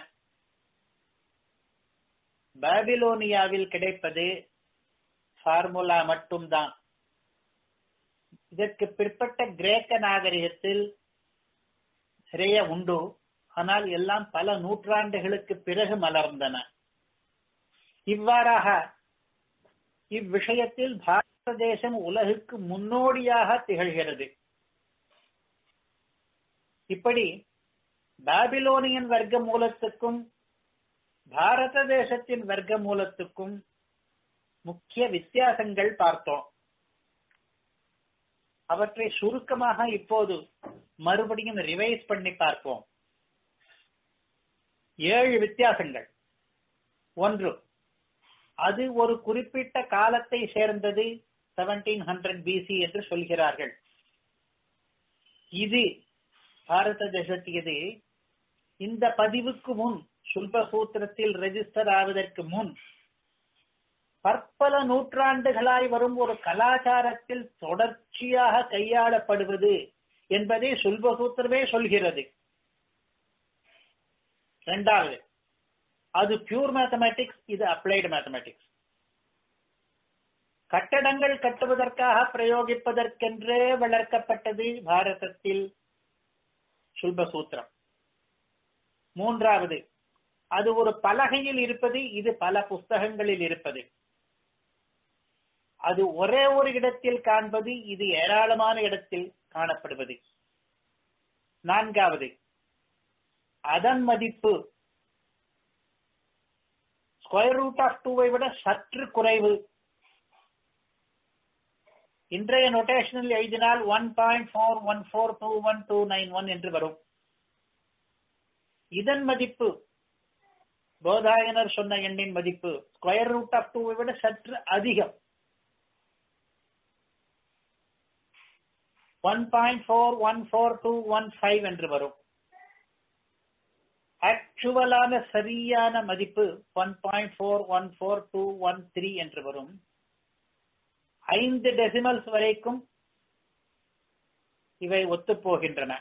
பாபிலோனியாவில் கிடைப்பது ஃபார்முலா மட்டும்தான் இதற்கு பிற்பட்ட கிரேக்க நாகரிகத்தில் நிறைய உண்டு ஆனால் எல்லாம் பல நூற்றாண்டுகளுக்கு பிறகு மலர்ந்தன இவ்வாறாக இவ்விஷயத்தில் பாரத தேசம் உலகுக்கு முன்னோடியாக திகழ்கிறது இப்படி பாபிலோனியன் வர்க்க மூலத்துக்கும் பாரத தேசத்தின் வர்க்க மூலத்துக்கும் முக்கிய வித்தியாசங்கள் பார்த்தோம் அவற்றை சுருக்கமாக இப்போது மறுபடியும் ரிவைஸ் பண்ணி பார்ப்போம் ஏழு வித்தியாசங்கள் ஒன்று அது ஒரு குறிப்பிட்ட காலத்தை சேர்ந்தது செவன்டீன் ஹண்ட்ரட் பிசி என்று சொல்கிறார்கள் இது பாரத தேசத்தியது இந்த பதிவுக்கு முன் சுல்பசூத்திரத்தில் ரெஜிஸ்டர் ஆவதற்கு முன் பற்பல நூற்றாண்டுகளாய் வரும் ஒரு கலாச்சாரத்தில் தொடர்ச்சியாக கையாளப்படுவது என்பதை சுல்பசூத்திரமே சொல்கிறது இரண்டாவது அது பியூர் மேத்தமேட்டிக்ஸ் இது அப்ளைடு மேத்தமேட்டிக்ஸ் கட்டடங்கள் கட்டுவதற்காக பிரயோகிப்பதற்கென்றே வளர்க்கப்பட்டது பாரதத்தில் சுல்பசூத்திரம் மூன்றாவது அது ஒரு பலகையில் இருப்பது இது பல புஸ்தகங்களில் இருப்பது அது ஒரே ஒரு இடத்தில் காண்பது இது ஏராளமான இடத்தில் காணப்படுவது நான்காவது அதன் மதிப்பு ஸ்கொயர் ரூட் ஆஃப் டூவை விட சற்று குறைவு இன்றைய நொட்டேஷனில் எழுதினால் one point four one four two one two nine one என்று வரும் இதன் மதிப்பு போதாயனர் சொன்ன எண்ணின் மதிப்பு ஸ்கொயர் ரூட் ஆஃப் டூவை விட சற்று அதிகம் one point four one four two one five என்று வரும் ஆக்சுவலான சரியான மதிப்பு one point four one four two one three என்று வரும் ஐந்து டெசிமல்ஸ் வரைக்கும் இவை ஒத்துப்போகின்றன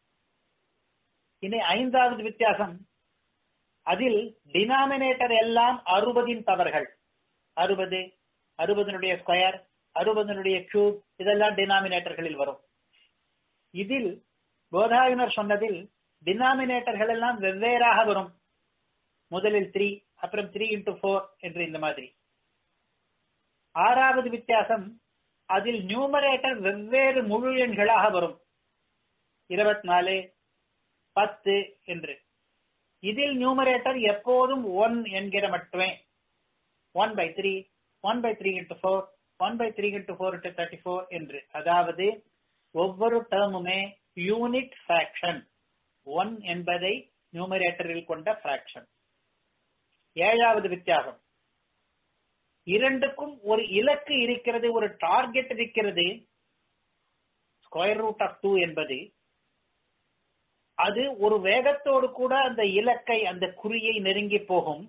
இனி ஐந்தாவது வித்தியாசம் அதில் டினாமினேட்டர் எல்லாம் அறுபதின் பவர்கள் அறுபது அறுபதனுடைய ஸ்கொயர் அறுபதனுடைய கியூப் இதெல்லாம் டினாமினேட்டர்களில் வரும் இதில் போதாயினர் சொன்னதில் டினாமினேட்டர்கள் எல்லாம் வெவ்வேறாக வரும் முதலில் த்ரீ அப்புறம் த்ரீ இன்டூ ஃபோர் என்று இந்த மாதிரி ஆறாவது வித்தியாசம் அதில் நியூமரேட்டர் வெவ்வேறு முழு எண்களாக வரும் இருபத்தி நாலு பத்து என்று இதில் நியூமரேட்டர் எப்போதும் ஒன் என்கிற மட்டுமே one by three one by three into four one by three into four into thirty four என்று அதாவது ஒவ்வொரு டேர்முமே யூனிட் ஃபிராக்ஷன் ஒன் என்பதை நியூமரேட்டரில் கொண்ட ஃபிராக்ஷன் ஏழாவது வித்தியாசம் இரண்டுக்கும் ஒரு இலக்கு இருக்கிறது ஒரு டார்கெட் இருக்கிறது ஸ்கொயர் ரூட் ஆஃப் டூ என்பது அது ஒரு வேகத்தோடு கூட அந்த இலக்கை அந்த குறியை நெருங்கி போகும்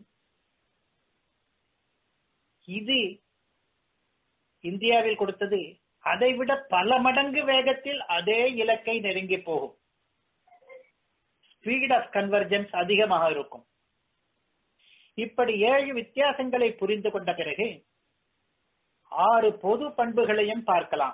இது இந்தியாவில் கொடுத்தது அதைவிட பல மடங்கு வேகத்தில் அதே இலக்கை நெருங்கி போகும் ஸ்பீட் ஆஃப் கன்வர்ஜென்ஸ் அதிகமாக இருக்கும் இப்படி ஏழு வித்தியாசங்களை புரிந்து கொண்ட பிறகு ஆறு பொது பண்புகளையும் பார்க்கலாம்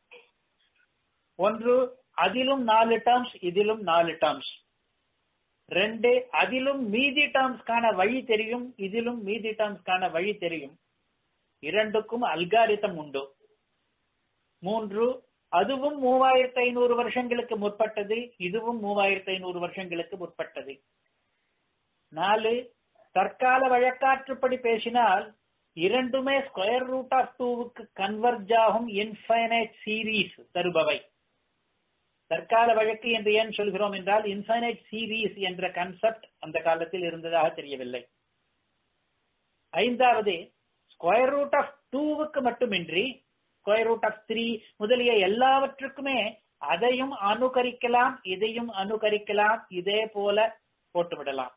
ஒன்று அதிலும் நாலு டேர்ம்ஸ் இதிலும் நாலு டேர்ம்ஸ் ரெண்டு அதிலும் மீதி டேர்ம்ஸ்க்கான வழி தெரியும் இதிலும் மீதி டேர்ம்ஸ்க்கான வழி தெரியும் இரண்டுக்கும் அல்காரிதம் உண்டு மூன்று அதுவும் மூவாயிரத்தி ஐநூறு வருஷங்களுக்கு முற்பட்டது இதுவும் மூவாயிரத்தி ஐநூறு வருஷங்களுக்கு முற்பட்டது நாலு தற்கால வழக்காற்றுப்படி பேசினால் இரண்டுமே ஸ்கொயர் ரூட் ஆஃப் டூவுக்கு கன்வர்ஜ் ஆகும் இன்ஃபைனைட் சீரீஸ் தருபவை தற்கால வழக்கு என்று ஏன் சொல்கிறோம் என்றால் இன்ஃபைனைட் சீரீஸ் என்ற கன்செப்ட் அந்த காலத்தில் இருந்ததாக தெரியவில்லை ஐந்தாவது ஸ்கொயர் ரூட் ஆஃப் டூவுக்கு மட்டுமின்றி ஸ்கொயர் ரூட் ஆஃப் த்ரீ முதலிய எல்லாவற்றுக்குமே அதையும் அனுகரிக்கலாம் இதையும் அனுகரிக்கலாம் இதே போல போட்டுவிடலாம்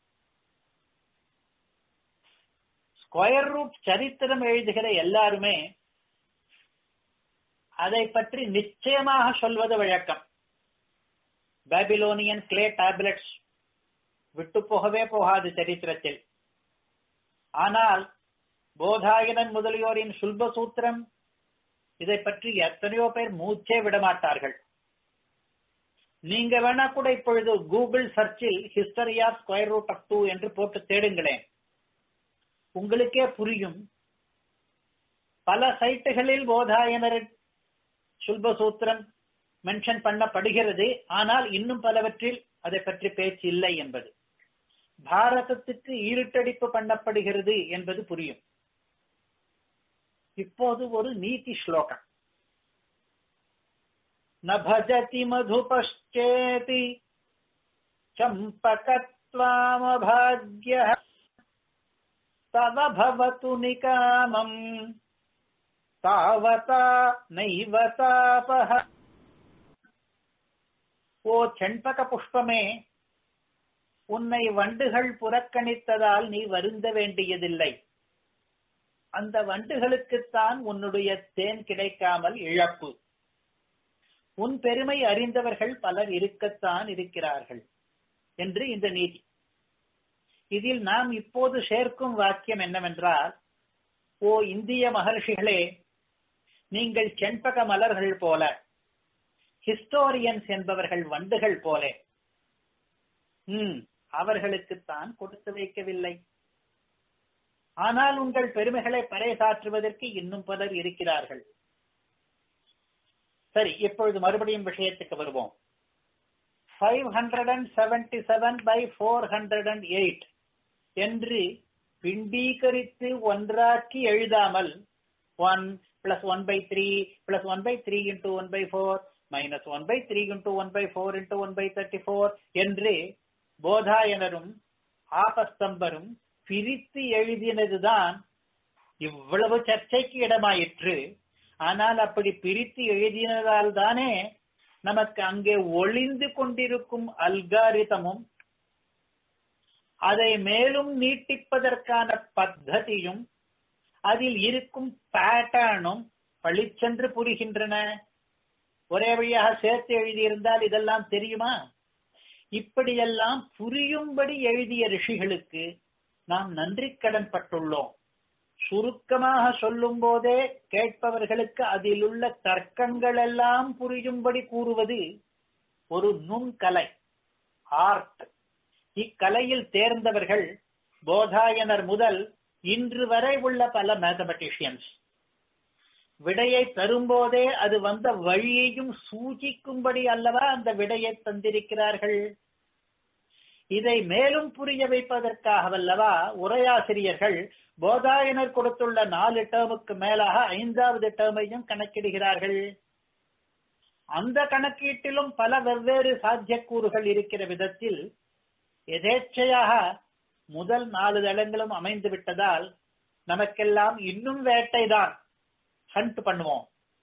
ஸ்கொயர் ரூட் சரித்திரம் எழுதுகிற எல்லாருமே அதை பற்றி நிச்சயமாக சொல்வது வழக்கம் பாபிலோனியன் கிளே டேப்லெட்ஸ் விட்டு போகவே போகாது சரித்திரத்தில் ஆனால் போதாயனன் முதலியோரின் சுல்ப சூத்திரம் இதை பற்றி எத்தனையோ பேர் மூச்சே விடமாட்டார்கள் நீங்க வேணா கூட இப்பொழுது கூகுள் சர்ச்சில் history of square root of two என்று போட்டு தேடுங்களேன் உங்களுக்கே புரியும் பல சைட்டுகளில் போதாயனரின் சுல்ப சூத்திரம் மென்ஷன் பண்ணப்படுகிறது ஆனால் இன்னும் பலவற்றில் அதை பற்றி பேச்சு இல்லை என்பது பாரதத்துக்கு ஈருட்டடிப்பு பண்ணப்படுகிறது என்பது புரியும் இப்போது ஒரு நீதி ஸ்லோகம் நபஜதி மதுபஷ்சேதி சம்பகத்வாமபாக்ய தவ பவது நிகாமம் தாவதா நைவ தாபஹ ஓ செண்பக புஷ்பமே உன்னை வண்டுகள் புறக்கணித்ததால் நீ வருந்த வேண்டியதில்லை அந்த வண்டுகளுக்குத்தான் உன்னுடைய தேன் கிடைக்காமல் இழப்பு உன் பெருமை அறிந்தவர்கள் பலர் இருக்கத்தான் இருக்கிறார்கள் என்று இந்த நீதி இதில் நாம் இப்போது சேர்க்கும் வாக்கியம் என்னவென்றால் ஓ இந்திய மகர்ஷிகளே நீங்கள் செண்பக மலர்கள் போல ஹிஸ்டோரியன்ஸ் என்பவர்கள் வண்டுகள் போல ம் அவர்களுக்குத்தான் கொடுத்து வைக்கவில்லை ஆனால் உங்கள் பெருமைகளை பறைசாற்றுவதற்கு இன்னும் பலர் இருக்கிறார்கள் சரி இப்பொழுது மறுபடியும் விஷயத்துக்கு வருவோம் five hundred and seventy seven by four hundred and eight என்று பிண்டீகரித்து ஒன்றாக்கி எழுதாமல் one plus one by three plus one by three into one by four minus one by three into one by four into one by thirty four என்று போதாயனரும் ஆபஸ்தம்பரும் பிரித்து எழுதினதுதான் இவ்வளவு சர்ச்சைக்கு இடமாயிற்று ஆனால் அப்படி பிரித்து எழுதினதால் தானே நமக்கு அங்கே ஒளிந்து கொண்டிருக்கும் அல்காரிதமும் அதை மேலும் நீட்டிப்பதற்கான பத்ததியும் அதில் இருக்கும் பேட்டர்னும் பளிச்சென்று புரிகின்றன ஒரே வழியாக சேர்த்து எழுதியிருந்தால் இதெல்லாம் தெரியுமா இப்படியெல்லாம் புரியும்படி எழுதிய ரிஷிகளுக்கு நாம் நன்றி கடன் பட்டுள்ளோம் சுருக்கமாக சொல்லும் போதே கேட்பவர்களுக்கு அதில் உள்ள தர்க்கங்கள் எல்லாம் புரியும்படி கூறுவது ஒரு நுண்கலை ஆர்ட் இக்கலையில் தேர்ந்தவர்கள் போதாயனர் முதல் இன்று வரை உள்ள பல மேத்தமெட்டிஷியன்ஸ் விடையை தரும்போதே அது வந்த வழியையும் சூಚಿக்கும்படி அல்லவா அந்த விடையை தந்திருக்கிறார்கள் இதை மேலும் புரிய வைப்பதற்காகவல்லவா உரையாசிரியர்கள் போதாயனர் கொடுத்துள்ள நாலு டேர்முக்கு மேலாக ஐந்தாவது டேர்மையும் கணக்கிடுகிறார்கள் அந்த கணக்கீட்டிலும் பல வெவ்வேறு சாத்தியக்கூறுகள் இருக்கிற விதத்தில் எதேச்சையாக முதல் நாலு தளங்களும் அமைந்து விட்டதால் நமக்கெல்லாம் இன்னும் வேட்டைதான் ஹண்ட் பண்ணுவோம்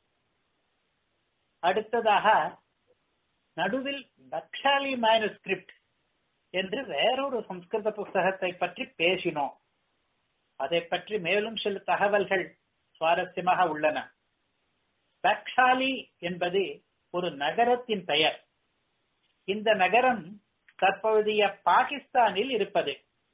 அடுத்ததாக நடுவில் தக்ஷாலி மேனுஸ்கிரிப்ட் என்று வேறொரு சம்ஸ்கிருத புஸ்தகத்தை பற்றி பேசினோம் அதை பற்றி மேலும் சில தகவல்கள் சுவாரஸ்யமாக உள்ளன தக்ஷாலி என்பது ஒரு நகரத்தின் பெயர் இந்த நகரம் தற்போதைய பாகிஸ்தானில் இருப்பது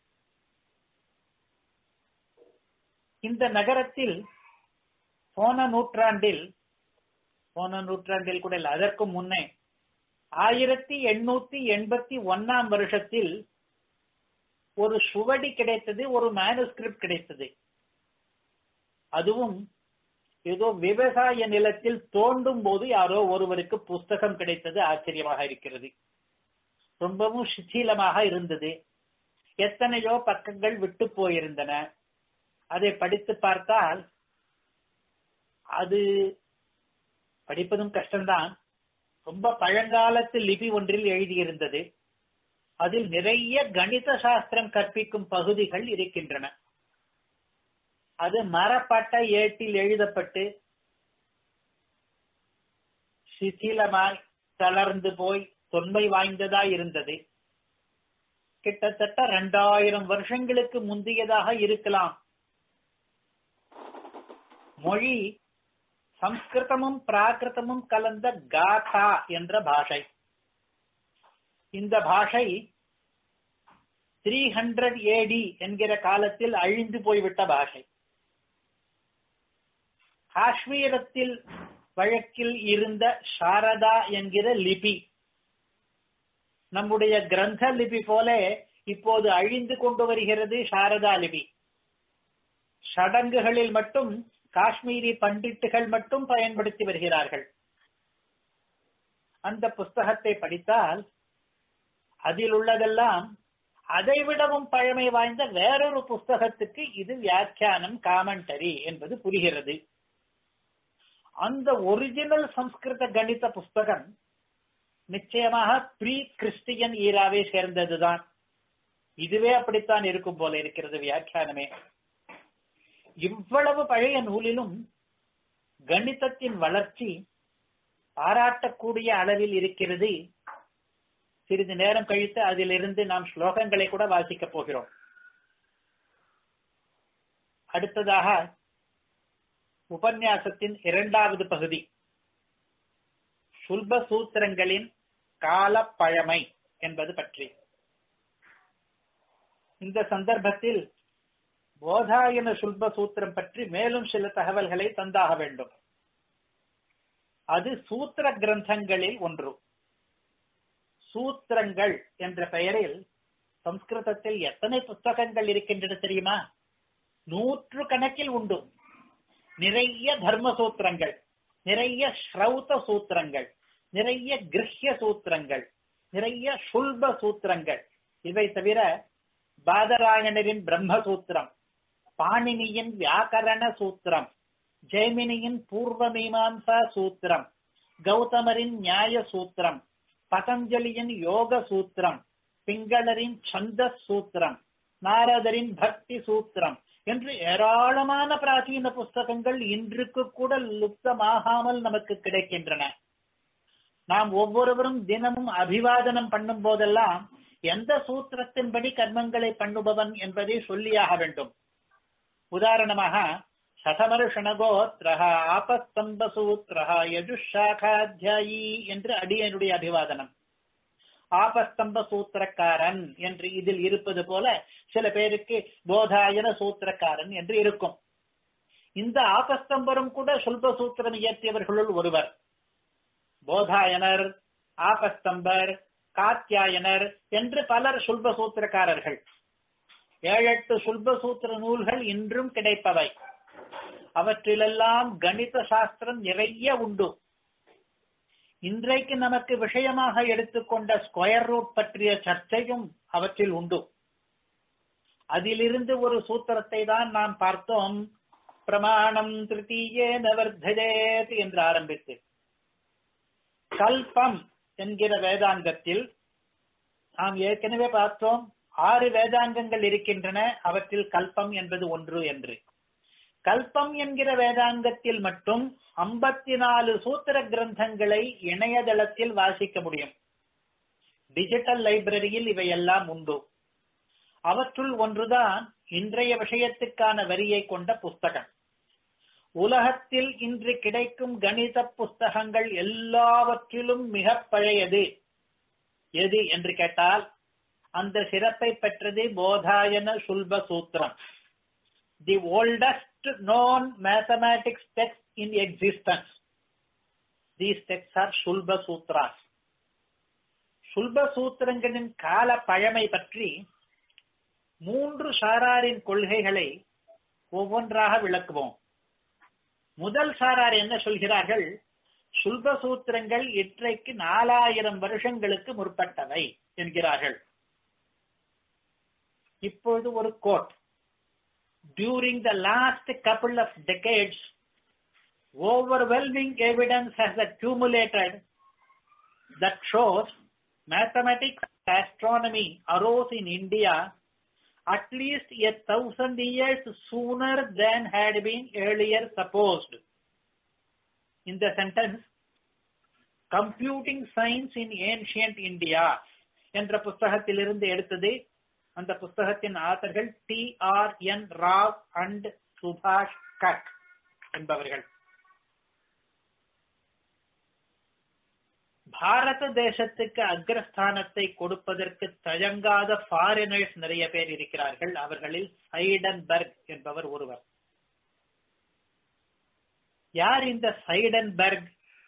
இந்த நகரத்தில் போன நூற்றாண்டில் போன நூற்றாண்டில் கூட இல்லை அதற்கும் முன்னே ஆயிரத்தி எண்ணூத்தி எண்பத்தி ஒன்னாம் வருஷத்தில் ஒரு சுவடி கிடைத்தது ஒரு மேனுஸ்கிரிப்ட் கிடைத்தது அதுவும் ஏதோ விவசாய நிலத்தில் தோண்டும் போது யாரோ ஒருவருக்கு புஸ்தகம் கிடைத்தது ஆச்சரியமாக இருக்கிறது ரொம்பவும் சிथिலமாக இருந்தது எத்தனையோ பக்கங்கள் விட்டு போயிருந்தன அதை படித்து பார்த்தால் அது படிப்பதும் கஷ்டம்தான் ரொம்ப பழங்காலத்து லிபி ஒன்றில் எழுதியிருந்தது அதில் நிறைய கணித சாஸ்திரம் கற்பிக்கும் பகுதிகள் இருக்கின்றன அது மரப்பட்ட ஏட்டில் எழுதப்பட்டு சிதிலமாய் தளர்ந்து போய் தொன்மை வாய்ந்ததாய் இருந்தது கிட்டத்தட்ட இரண்டாயிரம் வருஷங்களுக்கு முந்தையதாக இருக்கலாம் மொழி சம்ஸ்கிருதமும் பிராகிருதமும் கலந்த காதா என்ற பாஷை இந்த பாஷை த்ரீ ஹண்ட்ரட் ஏடி என்கிற காலத்தில் அழிந்து போய்விட்ட பாஷை காஷ்மீரத்தில் வழக்கில் இருந்த சாரதா என்கிற லிபி நம்முடைய கிரந்த லிபி போல இப்போது அழிந்து கொண்டு வருகிறது சாரதா லிபி சடங்குகளில் மட்டும் காஷ்மீரி பண்டிட்டுகள் மட்டும் பயன்படுத்தி வருகிறார்கள் அந்த புஸ்தகத்தை படித்தால் அதில் உள்ளதெல்லாம் அதைவிடவும் பழமை வாய்ந்த வேறொரு புஸ்தகத்துக்கு இது வியாக்கியானம் காமெண்டரி என்பது புரிகிறது அந்த ஒரிஜினல் சம்ஸ்கிருத கணித புஸ்தகம் நிச்சயமாக ப்ரீ கிறிஸ்டியன் ஈராவை சேர்ந்ததுதான் இதுவே அப்படித்தான் இருக்கும் போல இருக்கிறது வியாக்கியானமே இவ்வளவு பழைய நூலிலும் கணிதத்தின் வளர்ச்சி பாராட்டக்கூடிய அளவில் இருக்கிறது சிறிது நேரம் கழித்து அதிலிருந்து நாம் ஸ்லோகங்களை கூட வாசிக்கப் போகிறோம் அடுத்ததாக உபன்யாசத்தின் இரண்டாவது பகுதி சுல்ப சூத்திரங்களின் கால பழமை என்பது பற்றி இந்த சந்தர்ப்பத்தில் போதாயன சுல்ப சூத்திரம் பற்றி மேலும் சில தகவல்களை தந்தாக வேண்டும் அது சூத்திர கிரந்தங்களில் ஒன்று சூத்திரங்கள் என்ற பெயரில் சம்ஸ்கிருதத்தில் எத்தனை புத்தகங்கள் இருக்கின்றன தெரியுமா நூற்று கணக்கில் உண்டு நிறைய தர்ம சூத்திரங்கள் நிறைய ஸ்ரௌத சூத்திரங்கள் நிறைய கிரஹ்ய சூத்திரங்கள் நிறைய சுல்ப சூத்திரங்கள் இவை தவிர பாதராயணரின் பிரம்ம சூத்திரம் பாணினியின் வியாக்கரண சூத்திரம் ஜெய்மினியின் பூர்வ மீமாம்சா சூத்திரம் கௌதமரின் நியாய சூத்திரம் பதஞ்சலியின் யோக சூத்திரம் பிங்களரின் சந்த சூத்திரம் நாரதரின் பக்தி சூத்திரம் என்று ஏராளமான பிராச்சீன புஸ்தகங்கள் இன்றுக்கு கூட லுப்தமாகாமல் நமக்கு கிடைக்கின்றன நாம் ஒவ்வொருவரும் தினமும் அபிவாதனம் பண்ணும் போதெல்லாம் எந்த சூத்திரத்தின்படி கர்மங்களை பண்ணுபவன் என்பதை சொல்லியாக வேண்டும் உதாரணமாக சதமருஷணகோத்ரஹ ஆபஸ்தம்ப சூத்ரஹ யஜுஷாகாத்தியாயி என்று அடியனுடைய அபிவாதனம் ஆபஸ்தம்ப சூத்திரக்காரன் என்று இதில் இருப்பது போல சில பேருக்கு போதாயன சூத்திரக்காரன் என்று இருக்கும் இந்த ஆபஸ்தம்பரும் கூட சொல்ப சூத்திரம் இயற்றியவர்களுள் ஒருவர் போதாயனர் ஆபஸ்தம்பர் காத்தியாயனர் என்று பலர் சுல்ப சூத்திரக்காரர்கள் ஏழெட்டு சுல்ப சூத்திர நூல்கள் இன்றும் கிடைப்பவை அவற்றிலெல்லாம் கணித சாஸ்திரம் நிறைய உண்டு இன்றைக்கு நமக்கு விஷயமாக எடுத்துக்கொண்ட ஸ்கொயர் ரூட் பற்றிய சர்ச்சையும் அவற்றில் உண்டு அதிலிருந்து ஒரு சூத்திரத்தை தான் நாம் பார்த்தோம் பிரமாணம் திருத்தீயே நவர்தேத் என்று ஆரம்பித்து கல்பம் என்கிற வேதாந்தத்தில் நாம் ஏற்கனவே பார்த்தோம் ஆறு வேதாங்கங்கள் இருக்கின்றன அவற்றில் கல்பம் என்பது ஒன்று என்று கல்பம் என்கிற வேதாந்தத்தில் மட்டும் ஐம்பத்தி நாலு சூத்திர கிரந்தங்களை இணையதளத்தில் வாசிக்க முடியும் டிஜிட்டல் லைப்ரரியில் இவையெல்லாம் உண்டு அவற்றுள் ஒன்றுதான் இன்றைய விஷயத்துக்கான வரியை கொண்ட புஸ்தகம் உலகத்தில் இன்று கிடைக்கும் கணித புஸ்தகங்கள் எல்லாவற்றிலும் மிக பழையது எது என்று கேட்டால் அந்த சிறப்பை பெற்றது போதாயன சுல்ப சூத்திரம் the oldest known mathematics text in existence. These texts are Shulba Sutras. Shulba சூத்திரங்களின் கால பழமை பற்றி மூன்று சாராரின் கொள்கைகளை ஒவ்வொன்றாக விளக்குவோம் முதல் சாரார் என்ன சொல்கிறார்கள் சுல்ப சூத்திரங்கள் இன்றைக்கு நாலாயிரம் வருஷங்களுக்கு முற்பட்டவை என்கிறார்கள் இப்பொழுது ஒரு quote during the last couple of decades, overwhelming evidence has accumulated that shows mathematics and astronomy arose in India at least a thousand years sooner than had been earlier supposed. In the sentence, Computing Science in Ancient India என்ற புஸ்தகத்திலிருந்து எடுத்தது அந்த புஸ்தகத்தின் ஆத்தர்கள் T R N Rao and சுபாஷ் கட் என்பவர்கள் பாரத தேசத்துக்கு அக்ரஸ்தானத்தை கொடுப்பதற்கு தயங்காத ஃபாரினர்ஸ் நிறைய பேர் இருக்கிறார்கள் அவர்களில் சைடன்பர்க் என்பவர் ஒருவர் யார் இந்த சைடன்பர்க்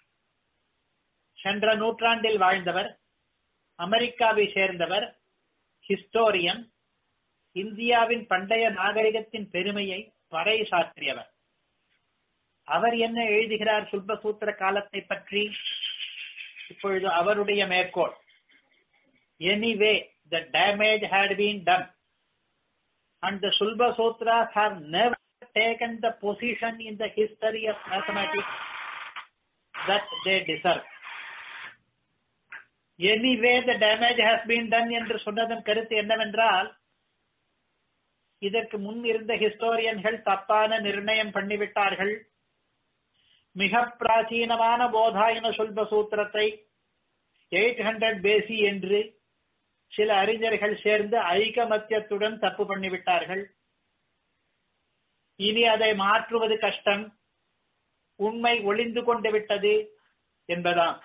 சென்ற நூற்றாண்டில் வாழ்ந்தவர் அமெரிக்காவை சேர்ந்தவர் ஹிஸ்டோரியன் இந்தியாவின் பண்டைய நாகரிகத்தின் பெருமையை பறைசாற்றியவர் அவர் என்ன எழுதுகிறார் சுல்பசூத்திர காலத்தை பற்றி இப்பொழுது அவருடைய மேற்கோள் anyway the damage had been done and the Shulbasutras have never taken the position in the history of mathematics that they deserve anyway the damage has been done என்று சொன்னதன் கருத்து என்னவென்றால் இதற்கு முன் இருந்த ஹிஸ்டோரியன்கள் தப்பான நிர்ணயம் பண்ணிவிட்டார்கள் மிக பிராச்சீனமான போதாயன சொல்ப சூத்திரத்தை எயிட் ஹண்ட்ரட் பேசி என்று சில அறிஞர்கள் சேர்ந்து ஐகமத்தியத்துடன் தப்பு பண்ணிவிட்டார்கள் இனி அதை மாற்றுவது கஷ்டம் உண்மை ஒளிந்து கொண்டு விட்டது என்பதாம்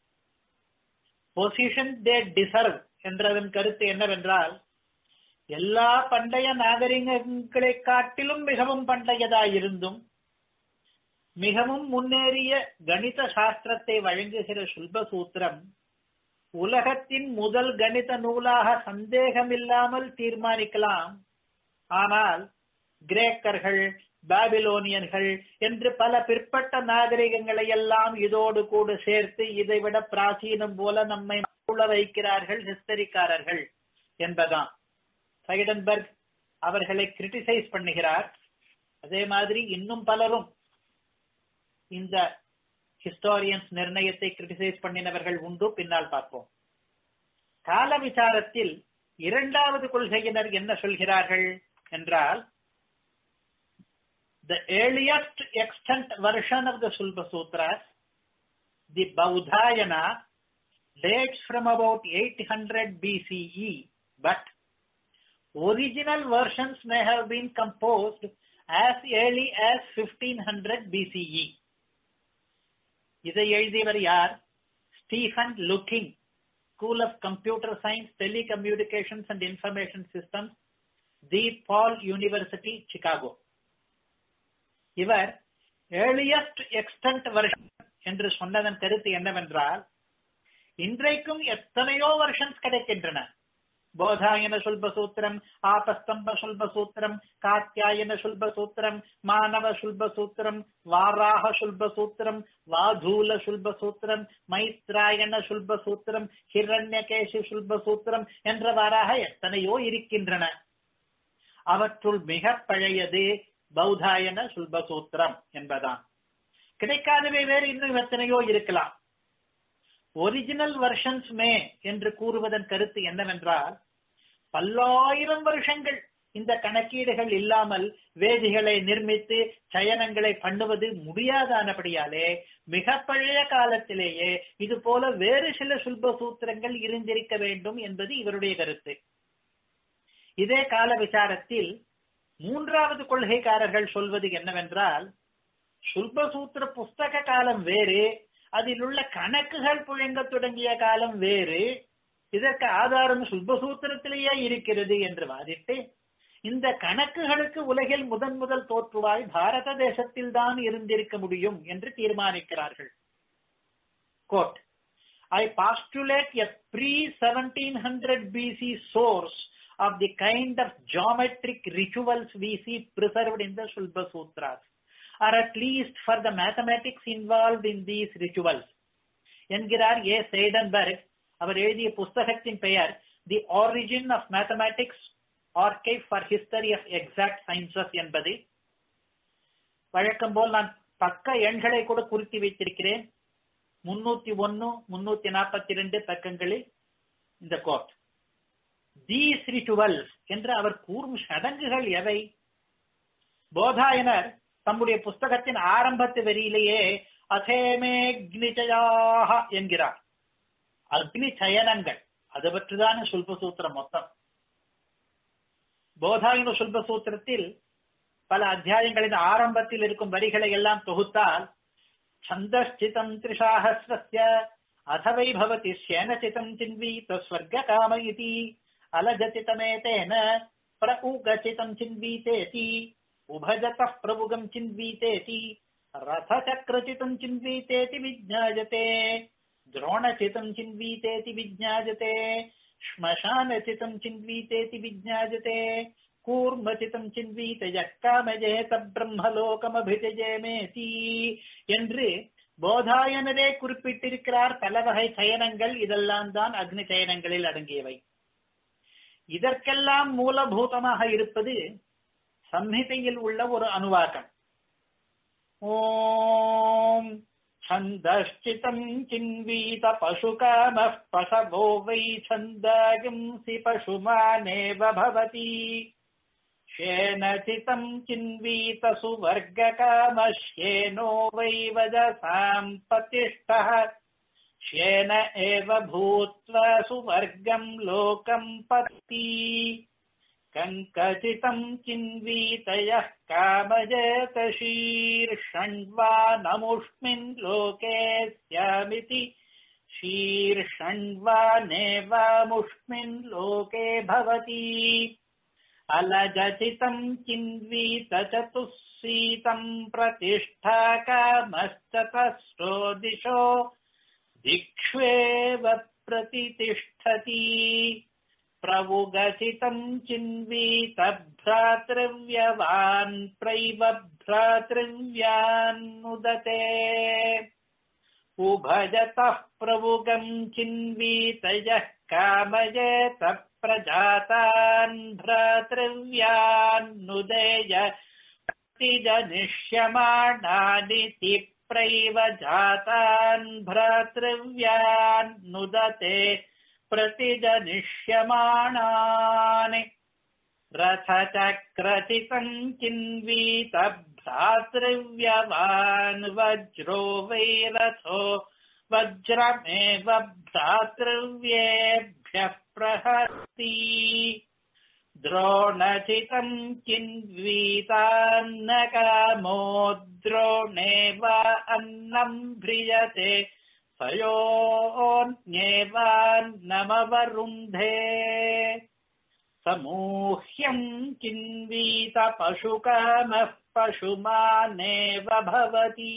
பொசிஷன் தே டிசர்வ் என்றதன் கருத்து என்னவென்றால் எல்லா பண்டைய நாகரிகங்களை காட்டிலும் மிகவும் பண்டையதாயிருந்தும் மிகவும் முன்னேறிய கணித சாஸ்திரத்தை வழங்குகிற சுல்ப சூத்திரம் உலகத்தின் முதல் கணித நூலாக சந்தேகமில்லாமல் தீர்மானிக்கலாம் ஆனால் கிரேக்கர்கள் பாபிலோனியன்கள் என்று பல பிற்பட்ட நாகரிகங்களை எல்லாம் இதோடு கூட சேர்த்து இதைவிட பிராச்சீனம் போல நம்மை உள்ள வைக்கிறார்கள் ஹிஸ்டரிக்காரர்கள் என்பதான் சைடன்பர்க் அவர்களை கிரிட்டிசைஸ் பண்ணுகிறார் அதே மாதிரி இன்னும் பலரும் இந்த ஹிஸ்டோரியன்ஸ் நிர்ணயத்தை கிரிட்டிசைஸ் பண்ணினவர்கள் உண்டு பின்னால் பார்ப்போம் கால விசாரத்தில் இரண்டாவது கொள்கையினர் என்ன சொல்கிறார்கள் என்றால் the earliest extant version of the Sulba Sutras, the Baudhayana, dates from about 800 BCE, but original versions may have been composed as early as 1500 BCE. இதை எழுதியவர் யார் Stephen Lucking school of computer science telecommunications and information systems DePaul university Chicago இவர் earliest extant version என்று சொன்னதன் கருத்து என்னவென்றால் இன்றைக்கும் எத்தனையோ வருஷன்ஸ் கிடைக்கின்றன போதாயன சுல்ப சூத்திரம் ஆபஸ்தம்ப சுல்ப சூத்திரம் காத்தியாயன சுல்ப சூத்திரம் மானவ சுல்ப சூத்திரம் வாராக சுல்ப சூத்திரம் வாதூல சுல்ப சூத்திரம் மைத்ராயண சுல்ப சூத்திரம் ஹிரண்யகேசி சுல்ப சூத்திரம் என்றவாறாக எத்தனையோ இருக்கின்றன அவற்றுள் மிக பழையது பௌதாயன சுல்ப சூத்திரம் என்பதான் கிடைக்காதவை வேறு இன்னும் எத்தனையோ இருக்கலாம் ஒரிஜினல் வெர்ஷன்ஸ் மே என்று கூறுவதன் கருத்து என்னவென்றால் பல்லாயிரம் வருஷங்கள் இந்த கணக்கீடுகள் இல்லாமல் வேதிகளை நிர்மித்து சயனங்களை பண்ணுவது முடியாதானபடியாலே மிக பழைய காலத்திலேயே இது போல வேறு சில சுல்ப சூத்திரங்கள் இருந்திருக்க வேண்டும் என்பது இவருடைய கருத்து இதே கால விசாரத்தில் மூன்றாவது கொள்கைக்காரர்கள் சொல்வது என்னவென்றால் சுல்பசூத்திர புஸ்தக காலம் வேறு அதில் உள்ள கணக்குகள் புழங்க தொடங்கிய காலம் வேறு இதற்கு ஆதாரம் சுல்பசூத்திரத்திலேயே இருக்கிறது என்று வாதிட்டு இந்த கணக்குகளுக்கு உலகில் முதன் முதல் தோற்றுவாய் பாரத தேசத்தில் தான் இருந்திருக்க முடியும் என்று தீர்மானிக்கிறார்கள் quote I postulate a pre seventeen hundred BC source of the kind of geometric rituals we see preserved in the Shulba Sutras, or at least for the mathematics involved in these rituals. என்கிறார் ஏ சைடன்பர்க் அவர் எழுதிய புஸ்தகத்தின் பெயர் the origin of mathematics archive for history of exact sciences என்பது வழக்கம் போல் நான் பக்க எண்களை கூட குறித்து வைத்திருக்கிறேன் முன்னூத்தி ஒன்னு முன்னூத்தி நாற்பத்தி ரெண்டு பக்கங்களில் இந்த கோட் தீஸ் ரிச்சுவல்ஸ் என்று அவர் கூறும் சடங்குகள் எவை போதாயனர் தம்முடைய புஸ்தகத்தின் ஆரம்பத்து வரியிலேயே அசேமேக்னிஜயாக என்கிறார் அக்னி சயனங்கள் அது பற்றிதான சுல்ப சூத்திரம் மொத்தம் போதாயன சுல்ப சூத்திரத்தில் பல அத்தியாயங்களின் ஆரம்பத்தில் இருக்கும் வரிகளை எல்லாம் தொகுத்தால் சந்தஸ்சிதம் திரிசாகஸ்ரஸ்ய अथ वै भवति श्येनचितम् चिन्वीत स्वर्गकाम इति अलजचितमेतेन प्र उगचितम् चिन्वीतेति उभजतः प्रभुगम् चिन्वीतेति रथचक्रचितम् चिन्वीतेति विज्ञायते द्रोणचितम् चिन्वीतेति विज्ञायते श्मशानचितम् चिन्वीतेति विज्ञायते கூர்மசிதம் சின்வீத யக்காமஜேத பிரம்மலோகமபிஜயமேதி என்று போதாயனரே குறிப்பிட்டிருக்கிறார் பல வகை சயனங்கள் இதெல்லாம் தான் அக்னி சயனங்களில் அடங்கியவை இதற்கெல்லாம் மூலபூதமாக இருப்பது சம்ஹிதையில் உள்ள ஒரு அனுவாக்கம் ஓம் छन्दश्चितम् चिन्वीत पशुकामः पशवो वै छन्दागिंसि पशुमानेव भवति श्येनचितम् चिन्वीत सुवर्गकामश्येनो वै वजसाम् पतिष्ठः श्येन एव भूत्वा सुवर्गम् लोकम् पति कङ्कचितम् चिन्वीतयः कामजेत शीर्षण्वा नमुष्मिन् लोके स्यामिति शीर्षण्वा नेवामुष्मिन् लोके भवति अलजचितम् चिन्वीत चतुःसीतम् प्रतिष्ठा कामश्चतस्रो दिशो दिक्ष्वेव प्रतितिष्ठति प्रवुगचितम् चिन्वीत भ्रातृव्यवान् प्रैव भ्रातृव्यान्नुदते उभजतः प्रवुगम् चिन्वीत यः कामयेत प्रजातान् भ्रातृव्यान्नुदेय प्रतिजनिष्यमाणानिति प्रैव जातान् भ्रातृव्यान्नुदते प्रतिजनिष्यमाणानि रथचक्रचितम् चिन्वीत भ्रातृव्यवान् वज्रो वैरथो वज्रमेव भ्रातृव्येभ्यः प्रहस्ति द्रोणचितम् चिन्वीतान्नकामो द्रोणेव अन्नम् ध्रियते तयोन्येवान्नमवरुन्धे समूह्यम् चिन्वीत पशुकामः பசுமானேவ பவதி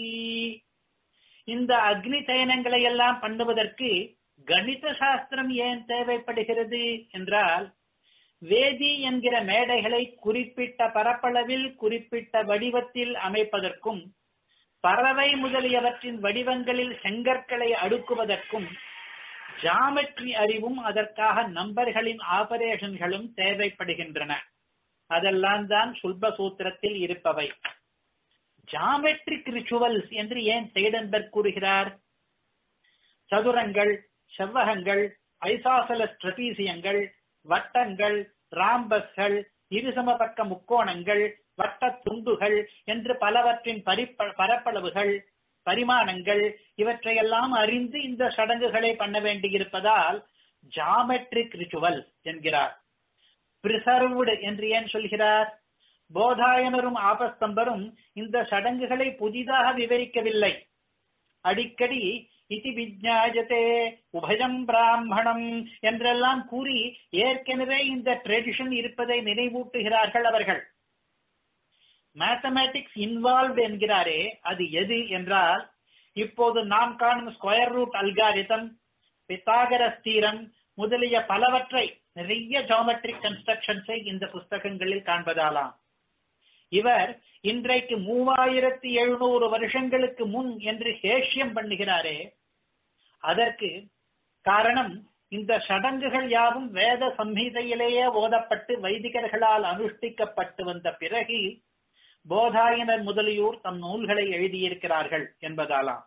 இந்த அக்னி சயனங்களை எல்லாம் பண்ணுவதற்கு கணித சாஸ்திரம் ஏன் தேவைப்படுகிறது என்றால் வேதி என்கிற மேடைகளை குறிப்பிட்ட பரப்பளவில் குறிப்பிட்ட வடிவத்தில் அமைப்பதற்கும் பறவை முதலியவற்றின் வடிவங்களில் செங்கற்களை அடுக்குவதற்கும் ஜாமெட்ரி அறிவும் அதற்காக நம்பர்களின் ஆபரேஷன்களும் தேவைப்படுகின்றன அதெல்லாம் தான் சுல்ப சூத்திரத்தில் இருப்பவை ஜாமெட்ரிக் ரிச்சுவல்ஸ் என்று ஏன் செய்டன்பர்க் கூறுகிறார் சதுரங்கள் செவ்வகங்கள் ஐசாசலஸ் ட்ரபீசியங்கள் வட்டங்கள் ராம்பஸ்கள் இருசமபக்க முக்கோணங்கள் வட்ட துண்டுகள் என்று பலவற்றின் பரிப்ப பரப்பளவுகள் பரிமாணங்கள் இவற்றையெல்லாம் அறிந்து இந்த சடங்குகளை பண்ண வேண்டியிருப்பதால் ஜாமெட்ரிக் ரிச்சுவல் என்கிறார் பிரிசர்வ்டு என்று ஏன் சொல்கிறார் போதாயனரும் ஆபஸ்தம்பரும் இந்த சடங்குகளை புதிதாக விவரிக்கவில்லை அடிக்கடி இதி விஜாயத்தே உபயம் பிராமணம் என்றெல்லாம் கூறி ஏற்கனவே இந்த ட்ரெடிஷன் இருப்பதை நினைவூட்டுகிறார்கள் அவர்கள் மேத்தமேட்டிக்ஸ் இன்வால்வ்டு என்கிறாரே அது எது என்றால் இப்போது நாம் காணும் ஸ்கொயர் ரூட் அல்காரிதம் பித்தாகரஸ் தீரம் முதலிய பலவற்றை நிறைய ஜாமெட்ரிக் கன்ஸ்ட்ரக்ஷன்ஸை இந்த புஸ்தகங்களில் காண்பதாலாம் இவர் இன்றைக்கு மூவாயிரத்தி எழுநூறு வருஷங்களுக்கு முன் என்று ஹேஷ்யம் பண்ணுகிறாரே அதற்கு காரணம் இந்த சடங்குகள் யாவும் வேத சம்ஹிதையிலேயே ஓதப்பட்டு வைதிகர்களால் அனுஷ்டிக்கப்பட்டு வந்த பிறகு போதாயனர் முதலியோர் தம் நூல்களை எழுதியிருக்கிறார்கள் என்பதாலாம்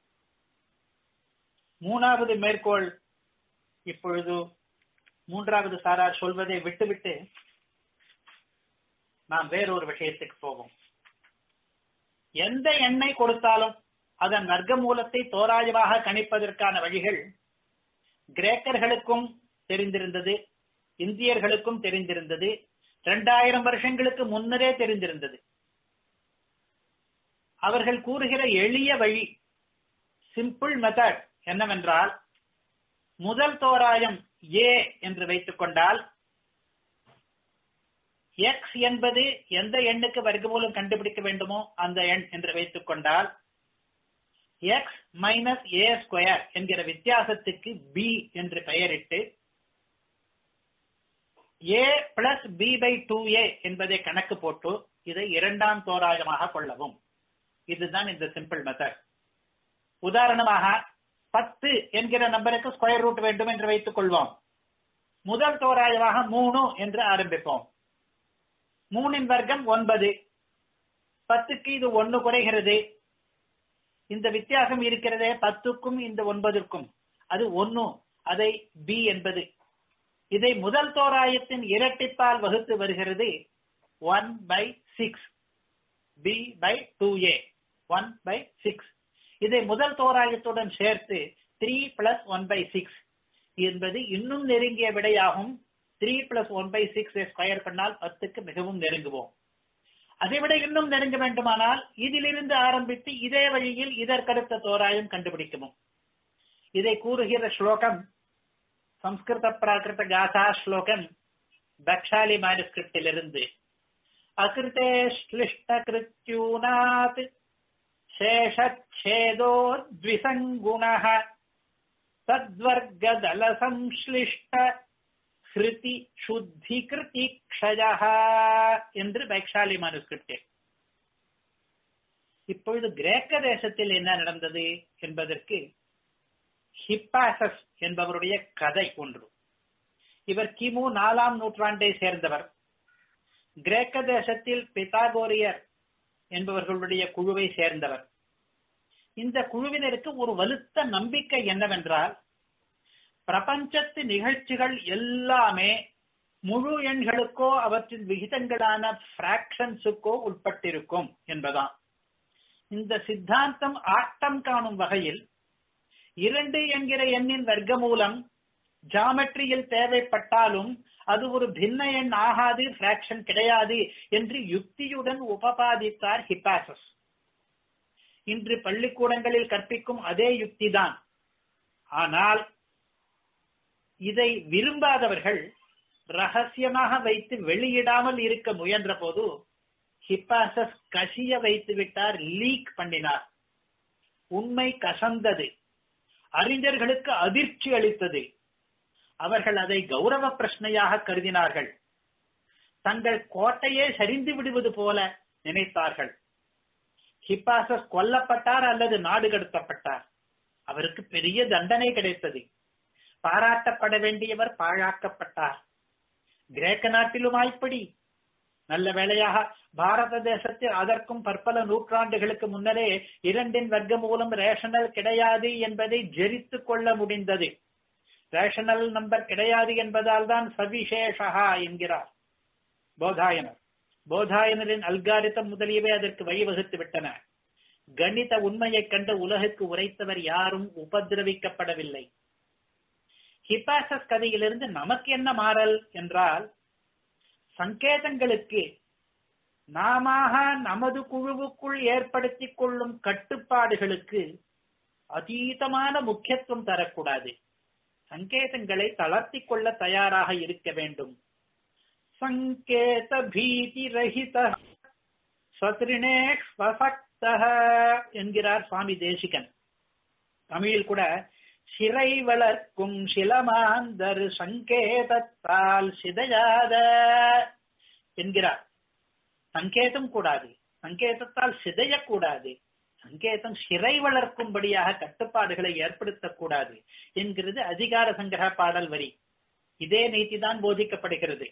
மூணாவது மேற்கோள் இப்பொழுது மூன்றாவது சாரார் சொல்வதை விட்டுவிட்டு நாம் வேறொரு விஷயத்துக்கு போவோம் எந்த எண்ணெய் கொடுத்தாலும் அதன் வர்க்க மூலத்தை தோராயமாக கணிப்பதற்கான வழிகள் கிரேக்கர்களுக்கும் தெரிந்திருந்தது இந்தியர்களுக்கும் தெரிந்திருந்தது இரண்டாயிரம் வருஷங்களுக்கு முன்னரே தெரிந்திருந்தது அவர்கள் கூறுகிற எளிய வழி சிம்பிள் மெத்தட் என்னவென்றால் முதல் தோராயம் ஏ என்று வைத்துக் கொண்டால் எக்ஸ் என்பது எந்த எண்ணுக்கு வர்க்கமூலம் கண்டுபிடிக்க வேண்டுமோ அந்த எண் என்று வைத்துக் கொண்டால் எக்ஸ் மைனஸ் ஏ ஸ்கொயர் என்கிற வித்தியாசத்துக்கு பி என்று பெயரிட்டு A plus B by two A என்பதை கணக்கு போட்டு இதை இரண்டாம் தோராயமாக கொள்ளவும் இதுதான் இந்த சிம்பிள் மெத்தட் உதாரணமாக பத்து என்கிற நம்பருக்கு ஸ்கொயர் ரூட் வேண்டும் என்று வைத்துக் கொள்வோம் முதல் தோராயமாக மூணு என்று ஆரம்பிப்போம் மூணின் வர்க்கம் ஒன்பது பத்துக்கு இது ஒன்னு குறைகிறது இந்த வித்தியாசம் இருக்கிறதே பத்துக்கும் இந்த ஒன்பதுக்கும் அது ஒன்னு அதை பி என்பது இதை முதல் தோராயத்தின் இரட்டிப்பால் வகுத்து வருகிறது one by six B by two A one by six இதை முதல் தோராயத்துடன் சேர்த்து three plus one by six என்பது இன்னும் நெருங்கிய விடையாகும் three plus one by six square பண்ணால் பத்துக்கு மிகவும் நெருங்குவோம் அதைவிட இன்னும் நெருங்க வேண்டுமானால் இதிலிருந்து ஆரம்பித்து இதே வழியில் இதற்கடுத்த தோராயம் கண்டுபிடிக்கவும் இதை கூறுகிற ஸ்லோகம் சம்ஸ்கிருத பிராகிருத காசா ஸ்லோகம் பக்ஷாலி மேனுஸ்கிரிப்டிலிருந்து அகிருத்தே ஸ்லிஷ்ட கிருத்யூனாத் சேஷேதோ த்விசங்குணः தத்வர்கதல சம்ஸ்லிஷ்ட ஹிருதி சுத்தி கிருதி க்ஷயः என்று பைக்ஷாலி மனுஸ்கிரிப்ட் இப்பொழுது கிரேக்க தேசத்தில் என்ன நடந்தது என்பதற்கு ஹிப்பாசஸ் என்பவருடைய கதை ஒன்று இவர் கிமு நாலாம் நூற்றாண்டை சேர்ந்தவர் கிரேக்க தேசத்தில் பிதாகோரியர் என்பவர்களுடைய குழுவை சேர்ந்தவர் இந்த குழுவினருக்கு ஒரு வலுத்த நம்பிக்கை என்னவென்றால் பிரபஞ்சத்து நிகழ்ச்சிகள் எல்லாமே முழு எண்களுக்கோ அவற்றின் விகிதங்களான பிராக்ஷன்ஸுக்கோ உட்பட்டிருக்கும் என்பதாம் இந்த சித்தாந்தம் ஆட்டம் காணும் வகையில் இரண்டு என்கிற எண்ணின் வர்க்கமூலம் ஜாமெட்ரியில் தேவைப்பட்டாலும் அது ஒரு பின்ன எண் ஆகாது பிராக்ஷன் கிடையாது என்று யுக்தியுடன் உபபாதித்தார் ஹிப்பாசஸ் இன்று பள்ளிக்கூடங்களில் கற்பிக்கும் அதே யுக்திதான் ஆனால் இதை விரும்பாதவர்கள் ரகசியமாக வைத்து வெளியிடாமல் இருக்க முயன்ற போது ஹிப்பாசஸ் கசிய வைத்து விட்டார் லீக் பண்ணினார் உண்மை கசந்தது அறிஞர்களுக்கு அதிர்ச்சி அளித்தது அவர்கள் அதை கௌரவ பிரச்சனையாக கருதினார்கள் தங்கள் கோட்டையே சரிந்து விடுவது போல நினைத்தார்கள் ஹிப்பாசஸ் கொல்லப்பட்டார் அல்லது நாடு கடத்தப்பட்டார் அவருக்கு பெரிய தண்டனை கிடைத்தது பாராட்டப்பட வேண்டியவர் பாழாக்கப்பட்டார் கிரேக்க நாட்டிலும் இப்படி நல்ல வேளையாக பாரத தேசத்தில் அதற்கும் பற்பல நூற்றாண்டுகளுக்கு முன்னரே இரண்டின் வர்க்க மூலம் ரேஷனல் கிடையாது என்பதை ஜெரித்து கொள்ள முடிந்தது ரேஷனல் நம்பர் கிடையாது என்பதால் தான் சவிசேஷா என்கிறார் போதாயனர் போதாயனரின் அல்காரிதம் முதலியவை அதற்கு வழிவகுத்து விட்டன கணித உண்மையைக் கண்டு உலகுக்கு உரைத்தவர் யாரும் உபதிரவிக்கப்படவில்லை ஹிப்பாசஸ் கதையிலிருந்து நமக்கு என்ன மாறல் என்றால் சங்கேதங்களுக்கு நாம நமது குழுவுக்குள் ஏற்படுத்திக் கொள்ளும் கட்டுப்பாடுகளுக்கு அதீதமான முக்கியத்துவம் தரக்கூடாது சங்கேதங்களை தளர்த்திக் கொள்ள தயாராக இருக்க வேண்டும் சங்கேத பீதி ரஹித ஸ்வத்ரிணே ஸ்வசக்த என்கிறார் சுவாமி தேசிகன் தமிழில் கூட சிறை வளர்க்கும் சிலமாந்தர் சங்கேதத்தால் சிதையாத என்கிறார் சங்கேதம் கூடாது சங்கேதத்தால் சிதையக்கூடாது சங்கேதம் சிறை வளர்க்கும்படியாக கட்டுப்பாடுகளை ஏற்படுத்தக்கூடாது என்கிறது அதிகார சங்கிரக பாடல் வரி இதே நீதிதான் போதிக்கப்படுகிறது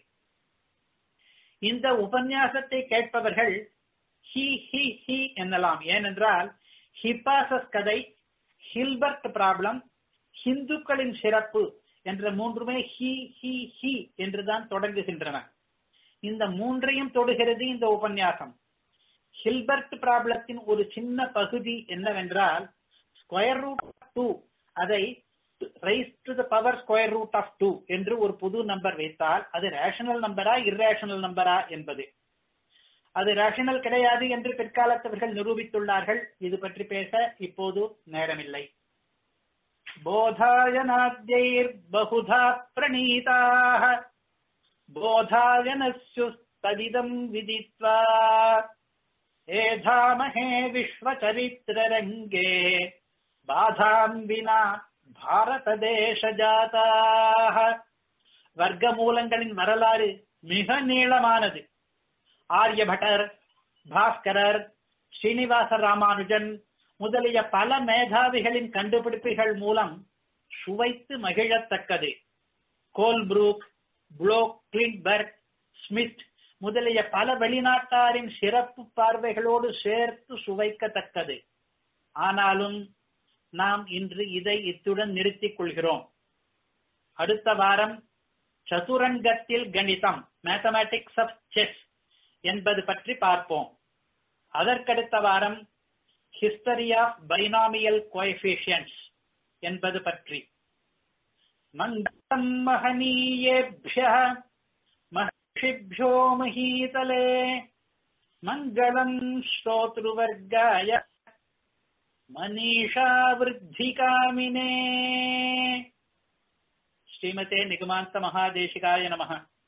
இந்த உபன்யாசத்தை கேட்பவர்கள் ஹி ஹி ஹி என்னலாம் ஏனென்றால் ஹிப்பாசஸ் கதை ஹில்பர்ட் ப்ராப்ளம் ஹிந்துக்களின் சிறப்பு என்ற மூன்றுமே ஹி ஹி ஹி என்றுதான் தொடங்குகின்றன இந்த மூன்றையும் தொடுகிறது இந்த உபன்யாசம் ஹில்பர்ட் ப்ராப்ளத்தின் ஒரு சின்ன பகுதி என்னவென்றால் ஸ்கொயர் ரூட் ஆஃப் டூ அதை raise to the power square root of two என்று ஒரு புது நம்பர் வைத்தால் அது ரேஷனல் நம்பரா இர்ரேஷனல் நம்பரா என்பது அது ரேஷனல் கிடையாது என்று பிற்காலத்தவர்கள் நிரூபித்துள்ளார்கள் இது பற்றி பேச இப்போது நேரமில்லை बोधायनाद्यैर्बहुधा प्रणीताः बोधायनस्युस्तदिदम् विदित्वा एधामहे विश्वचरित्ररङ्गे बाधाम् विना பாரததேசஜாதாக வர்க்கமூலங்களின் வரலாறு மிக நீளமானது ஆரியபட்டர் பாஸ்கரர் ஸ்ரீனிவாச ராமானுஜன் முதலிய பல மேதாவிகளின் கண்டுபிடிப்புகள் மூலம் சுவைத்து மகிழத்தக்கது கோல்ப்ரூக் புளோக் கிளின்பர்க் ஸ்மித் முதலிய பல வெளிநாட்டாரின் சிறப்பு பார்வைகளோடு சேர்த்து சுவைக்கத்தக்கது ஆனாலும் நாம் இன்று இதை இத்துடன் நிறுத்திக் கொள்கிறோம் அடுத்த வாரம் சதுரங்கத்தில் கணிதம் மேத்தமேட்டிக்ஸ் ஆஃப் செஸ் என்பது பற்றி பார்ப்போம் அதற்கடுத்த வாரம் ஹிஸ்டரி ஆஃப் பைனாமியல் கோஎஃபிஷியன்ஸ் என்பது பற்றி மங்களம் மகனீயேபிய மகிஷிபியோ மகீதலே மங்களம் ஸ்ரோத்ருவர்காய மனிஷா விருத்திகாமினே ஸ்ரீமதே நிகமாந்த மகாதேசிகாய நமः